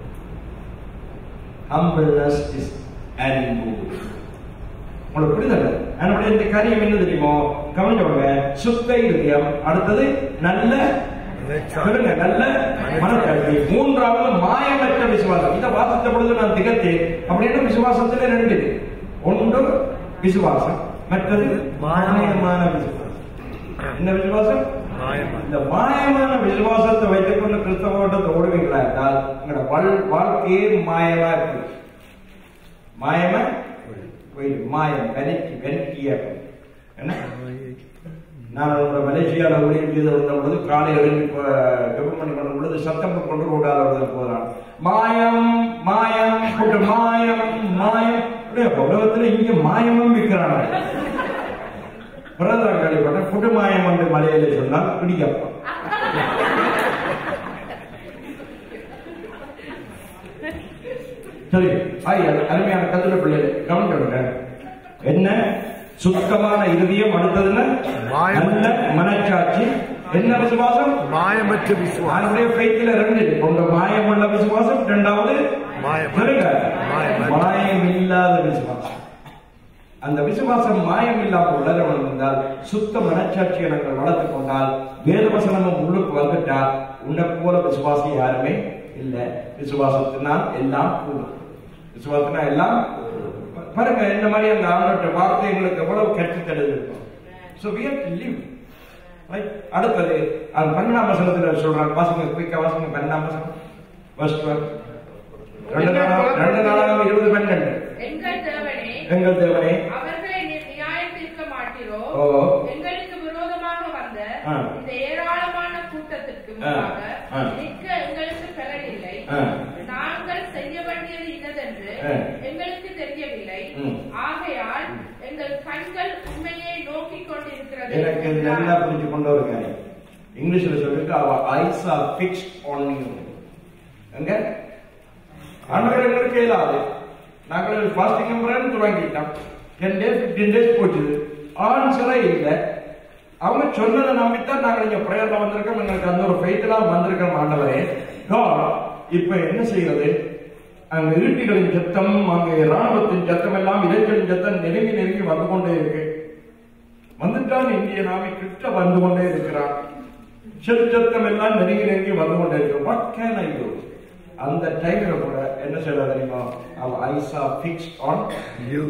ஹம்பிள்னஸ் இஸ் அன்பு உங்களுக்கு புரிதல் அதனுடைய இந்த காரியம் என்ன தெரியுமோ கவனிச்சவங்க சுத்த இருதயம் அடுத்தது நல்ல சொல்லுங்க நல்ல மனச்சாட்சி மூன்றாவது மாயமற்ற விசுவாசம் இதை வாசித்த பொழுது நான் திகத்தேன் அப்படின்னு விசுவாசத்துல ரெண்டு இருக்கு. ஒன்று விசுவாசம் மற்றது மாயமான விசுவாசம் என்ன விசுவாசம் மாயமா இந்த மாயமான விசுவாசத்தை வைத்துக்கொண்டு கிறிஸ்தவ ஓட்டத்தை ஓடுவீங்களா என்றால் உங்களோட வாழ்- வாழ்க்கையே மாயமா இருக்கு மாயமா போயிடும் மாயம் வெனக்கி வெனக்கியா போயிடும். என்ன நான் உங்க மலேசியாவில் ஊழியம் செய்து வந்த பொழுது காலை எழுதி ஜெபம் பண்ணி கொண்ட பொழுது சத்தம் கொண்டு கூடாத போதான் மாயம் மாயம் கூட்டு மாயம் மாயம் அப்படியே உலகத்துல இங்க மாயமும் விற்கிறாங்க பிரதமர் கேள்விப்பட்ட புட்டு மாயம் வந்து மலையில சொன்னால் பிடிக்கப்பா சரி ஆய் அருமையான கத்துட பிள்ளைகள் கவனிக்க என்ன சுத்தமான இருதயம் அடுத்ததுன்னா மாயம். நல்ல மனச்சாட்சி என்ன விசுவாசம் மாயமற்ற விசுவாசம் அவருடைய ஃபெய்த்ல ரெண்டு இருக்கு. ஒன்று மாயமுள்ள விசுவாசம் இரண்டாவது மாயம். சொல்லுங்க. மாயம். மாயம் இல்லாத விசுவாசம் அந்த விசுவாசம் மாயம் இல்லாமல் வளர வந்தால் சுத்த மனச்சாட்சியை நாங்கள் வளர்த்துக் கொண்டால் வேதவசனமும் உள்ளுக்கு வந்துட்டால் உன்னை போல விசுவாசி யாருமே இல்லை விசுவாசத்தினால் எல்லாம் கூடும் விசுவாசத்தினால் எல்லாம் பாருங்க இந்த மாதிரி அந்த ஆண்டோட வார்த்தை எங்களுக்கு எவ்வளவு கற்றுத்தடுது இருக்கும் so we have to live Right? அடுத்தது அது பன்னெண்டாம் வசனத்துல சொல்றாங்க வாசிங்க குயிக்கா வாசிங்க பன்னெண்டாம் வசனம் Verse 12. ரெண்டு நாளாக ரெண்டு நாளாக இருபது பன்னெண்டு எங்கள் தேவனே எங்கள் தேவனே அவர்களை நீர் நியாயம் தீர்க்க மாட்டீரோ ஓ. எங்களுக்கு விரோதமாக வந்த ஆ. இந்த ஏராளமான கூட்டத்திற்கு ஆ. முன்பாக ஆ. நிற்க எங்களுக்கு பலனில்லை ஆ. நாங்கள் செய்ய வேண்டியது இன்னதென்று ஆ. எங்களுக்கு தெரியவில்லை ம். ஆகையால் எங்கள் கண்கள் உண்மையை நோக்கிக் கொண்டிருக்கிறது எனக்கு இது நல்லா புரிஞ்சு கொண்டு ஒரு காரியம் இங்கிலீஷ்ல சொல்லிட்டு அவ eyes are fixed on you எங்க ஆண்டவர் எங்களுக்கு இயலாது நாங்கள் ஃபாஸ்டிங் பிரேன் தொடங்கிட்டோம் டென் டேஸ் ஃபிஃப்டீன் டேஸ் போச்சு ஆன்சரே இல்லை அவங்க சொன்னதை நம்பித்தான் நாங்கள் இங்க பிரேயர்ல வந்திருக்கோம் எங்களுக்கு அந்த ஒரு ஃபெய்த்லாம் வந்திருக்கோம் ஆண்டவரே God இப்ப என்ன செய்யறது அங்க ஈட்டிகளின் சத்தம் அங்கே ராணுவத்தின் சத்தம் எல்லாம் இளைஞரின் சத்தம் நெருங்கி நெருங்கி வந்து கொண்டே இருக்கு வந்துட்டான் இந்திய நாவி கிட்ட வந்து கொண்டே இருக்கிறான் செல்சத்தம் எல்லாம் நெருங்கி நெருங்கி வந்து கொண்டே இருக்கு வாட் கேன் ஐ டூ அந்த டைம்ல கூட என்ன செய்யற தெரியுமா அவ ஐசா ஃபிக்ஸ் ஆன் யூ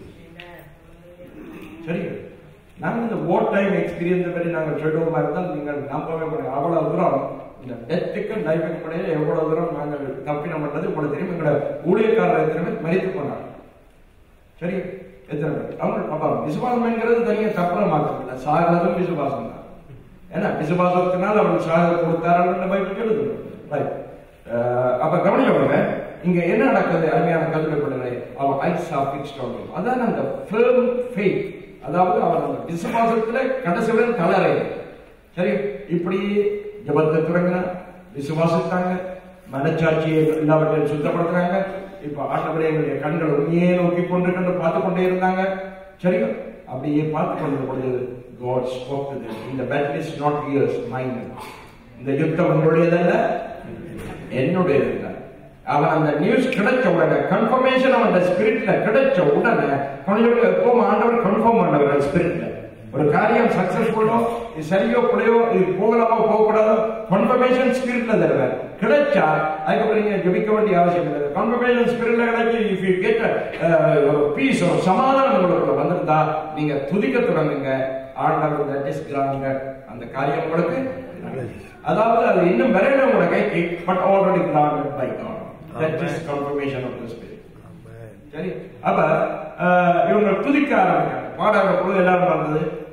சரி நாங்க இந்த ஓட் டைம் எக்ஸ்பீரியன்ஸ் பற்றி நாங்கள் சொல்லுவோமா இருந்தால் நீங்கள் நம்பவே முடியும் அவ்வளவு தூரம் இந்த டெத்துக்கு லைஃபுக்கு முடியல எவ்வளவு தூரம் நாங்கள் தப்பினம் பண்ணது உங்களுக்கு தெரியும் எங்களோட ஊழியக்காரர் எத்தனை பேர் மறித்து போனாங்க சரி எத்தனை பேர் அவங்க அப்ப விசுவாசம்ங்கிறது தனியா தப்புற மாற்றம் இல்லை சாகிறதும் விசுவாசம் தான் ஏன்னா விசுவாசத்தினால் அவர் சாக கொடுத்தார்கள் பைபிள் சொல்லுது ரைட் அப்ப கவனிக்கப்படுங்க இங்க என்ன நடக்குது அருமையான கல்விப்படுகளை அவர் ஐஸ் ஆஃப் ஃபிக்ஸ்ட் அதான் அந்த firm faith அதாவது அவர் அந்த விசுவாசத்துல கடைசியுடன் தளரை சரி இப்படி ஜபத்தை தொடங்கினா விசுவாசித்தாங்க மனச்சாட்சியை எல்லாவற்றையும் சுத்தப்படுத்துறாங்க இப்ப ஆண்டவரே எங்களுடைய கண்கள் உண்மையே நோக்கி கொண்டு கண்டு பார்த்து கொண்டே இருந்தாங்க சரி அப்படியே பார்த்து கொண்டு பொழுது God spoke to them. இந்த battle is not yours, mine. இந்த யுத்தம் உங்களுடையதல்ல என்னுடையது இல்லை. அவன் அந்த நியூஸ் கிடைச்ச உடனே கன்ஃபர்மேஷன் அவன் ஸ்பிரிட்ல கிடைச்ச உடனே கொஞ்சம் எப்பவும் ஆண்டவர் கன்ஃபார்ம் பண்ணவர் ஸ்பிரிட்ல ஒரு காரியம் சக்சஸ்ஃபுல்லோ இது சரியோ பிள்ளையோ இது போகலாமோ போகக்கூடாதோ கன்ஃபர்மேஷன் ஸ்பிரிட்ல தருவார் கிடைச்சா அதுக்கப்புறம் நீங்க ஜெபிக்க வேண்டிய அவசியம் இல்லை கன்ஃபர்மேஷன் ஸ்பிரிட்ல கிடைச்சி இஃப் யூ கெட் ஒரு பீஸ் ஒரு சமாதானம் உங்களுக்குள்ள வந்திருந்தா நீங்க துதிக்க தொடங்குங்க ஆண்டவர் தட் இஸ் கிராண்டட் அந்த காரியம் உங்களுக்கு அதாவது அது இன்னும் விரைவில் உங்களோட கைக்கு but already granted by God that is confirmation of the spirit சரி அப்ப அஹ், இவங்க துதிக்க ஆரம்பிக்காங்க பாடாத பொழுது எல்லாரும் வந்தது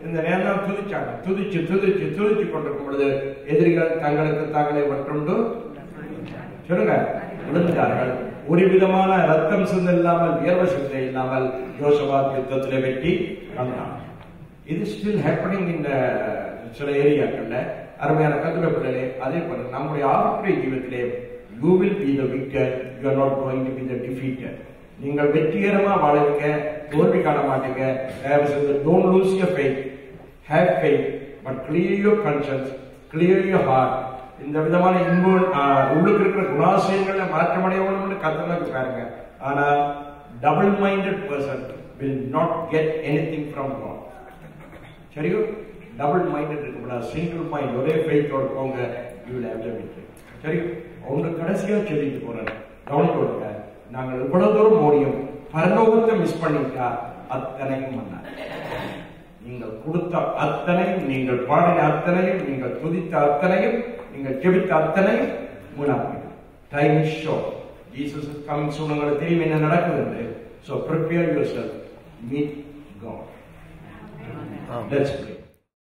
இந்த நேரம் துதிச்சாங்க துதிச்சு துதிச்சு துதிச்சு கொண்டிருக்கும் பொழுது எதிரிகள் தங்களுக்கு தாங்களே ஒற்றுண்டு சொல்லுங்க விழுந்தார்கள் ஒரு விதமான ரத்தம் சிந்த இல்லாமல் வியர்வை சிந்த இல்லாமல் யோசபாத் யுத்தத்திலே வெற்றி வந்தான் இது ஸ்டில் ஹேப்பனிங் இந்த சில ஏரியாக்கள்ல அருமையான கத்துரை பிள்ளைகளே அதே போல நம்முடைய ஆவிக்குரிய ஜீவத்திலே you will be the victor you are not going to be the defeater நீங்கள் வெற்றிகரமா வாழுங்க தோல்வி காண மாட்டீங்க don't lose your faith have faith but clear your conscience clear your heart இந்த விதமான இன்பு உள்ளுக்கு இருக்கிற குணாசயங்களை மாற்றமடையணும்னு கத்தனக்கு பாருங்க ஆனா double minded person will not get anything from God சரியோ டபுள் மைண்டட் இருக்கக்கூடாது சிங்கிள் மைண்ட் ஒரே ஃபெய்த்தோட போங்க யூ வில் ஹேவ் த சரி உங்க கடைசியா சொல்லிட்டு போறேன் கவனிக்கோடுங்க நாங்கள் இவ்வளவு தூரம் ஓடியும் பரலோகத்தை மிஸ் பண்ணிட்டா அத்தனையும் பண்ணார் நீங்கள் கொடுத்த அத்தனையும் நீங்கள் பாடின அத்தனையும் நீங்கள் துதித்த அத்தனையும் நீங்கள் ஜெபித்த அத்தனையும் மூணாக்கு டைம் இஸ் ஷோ ஜீசஸ் இஸ் கமிங் சூன் உங்களுக்கு தெரியும் என்ன நடக்குது so prepare yourself meet God let's pray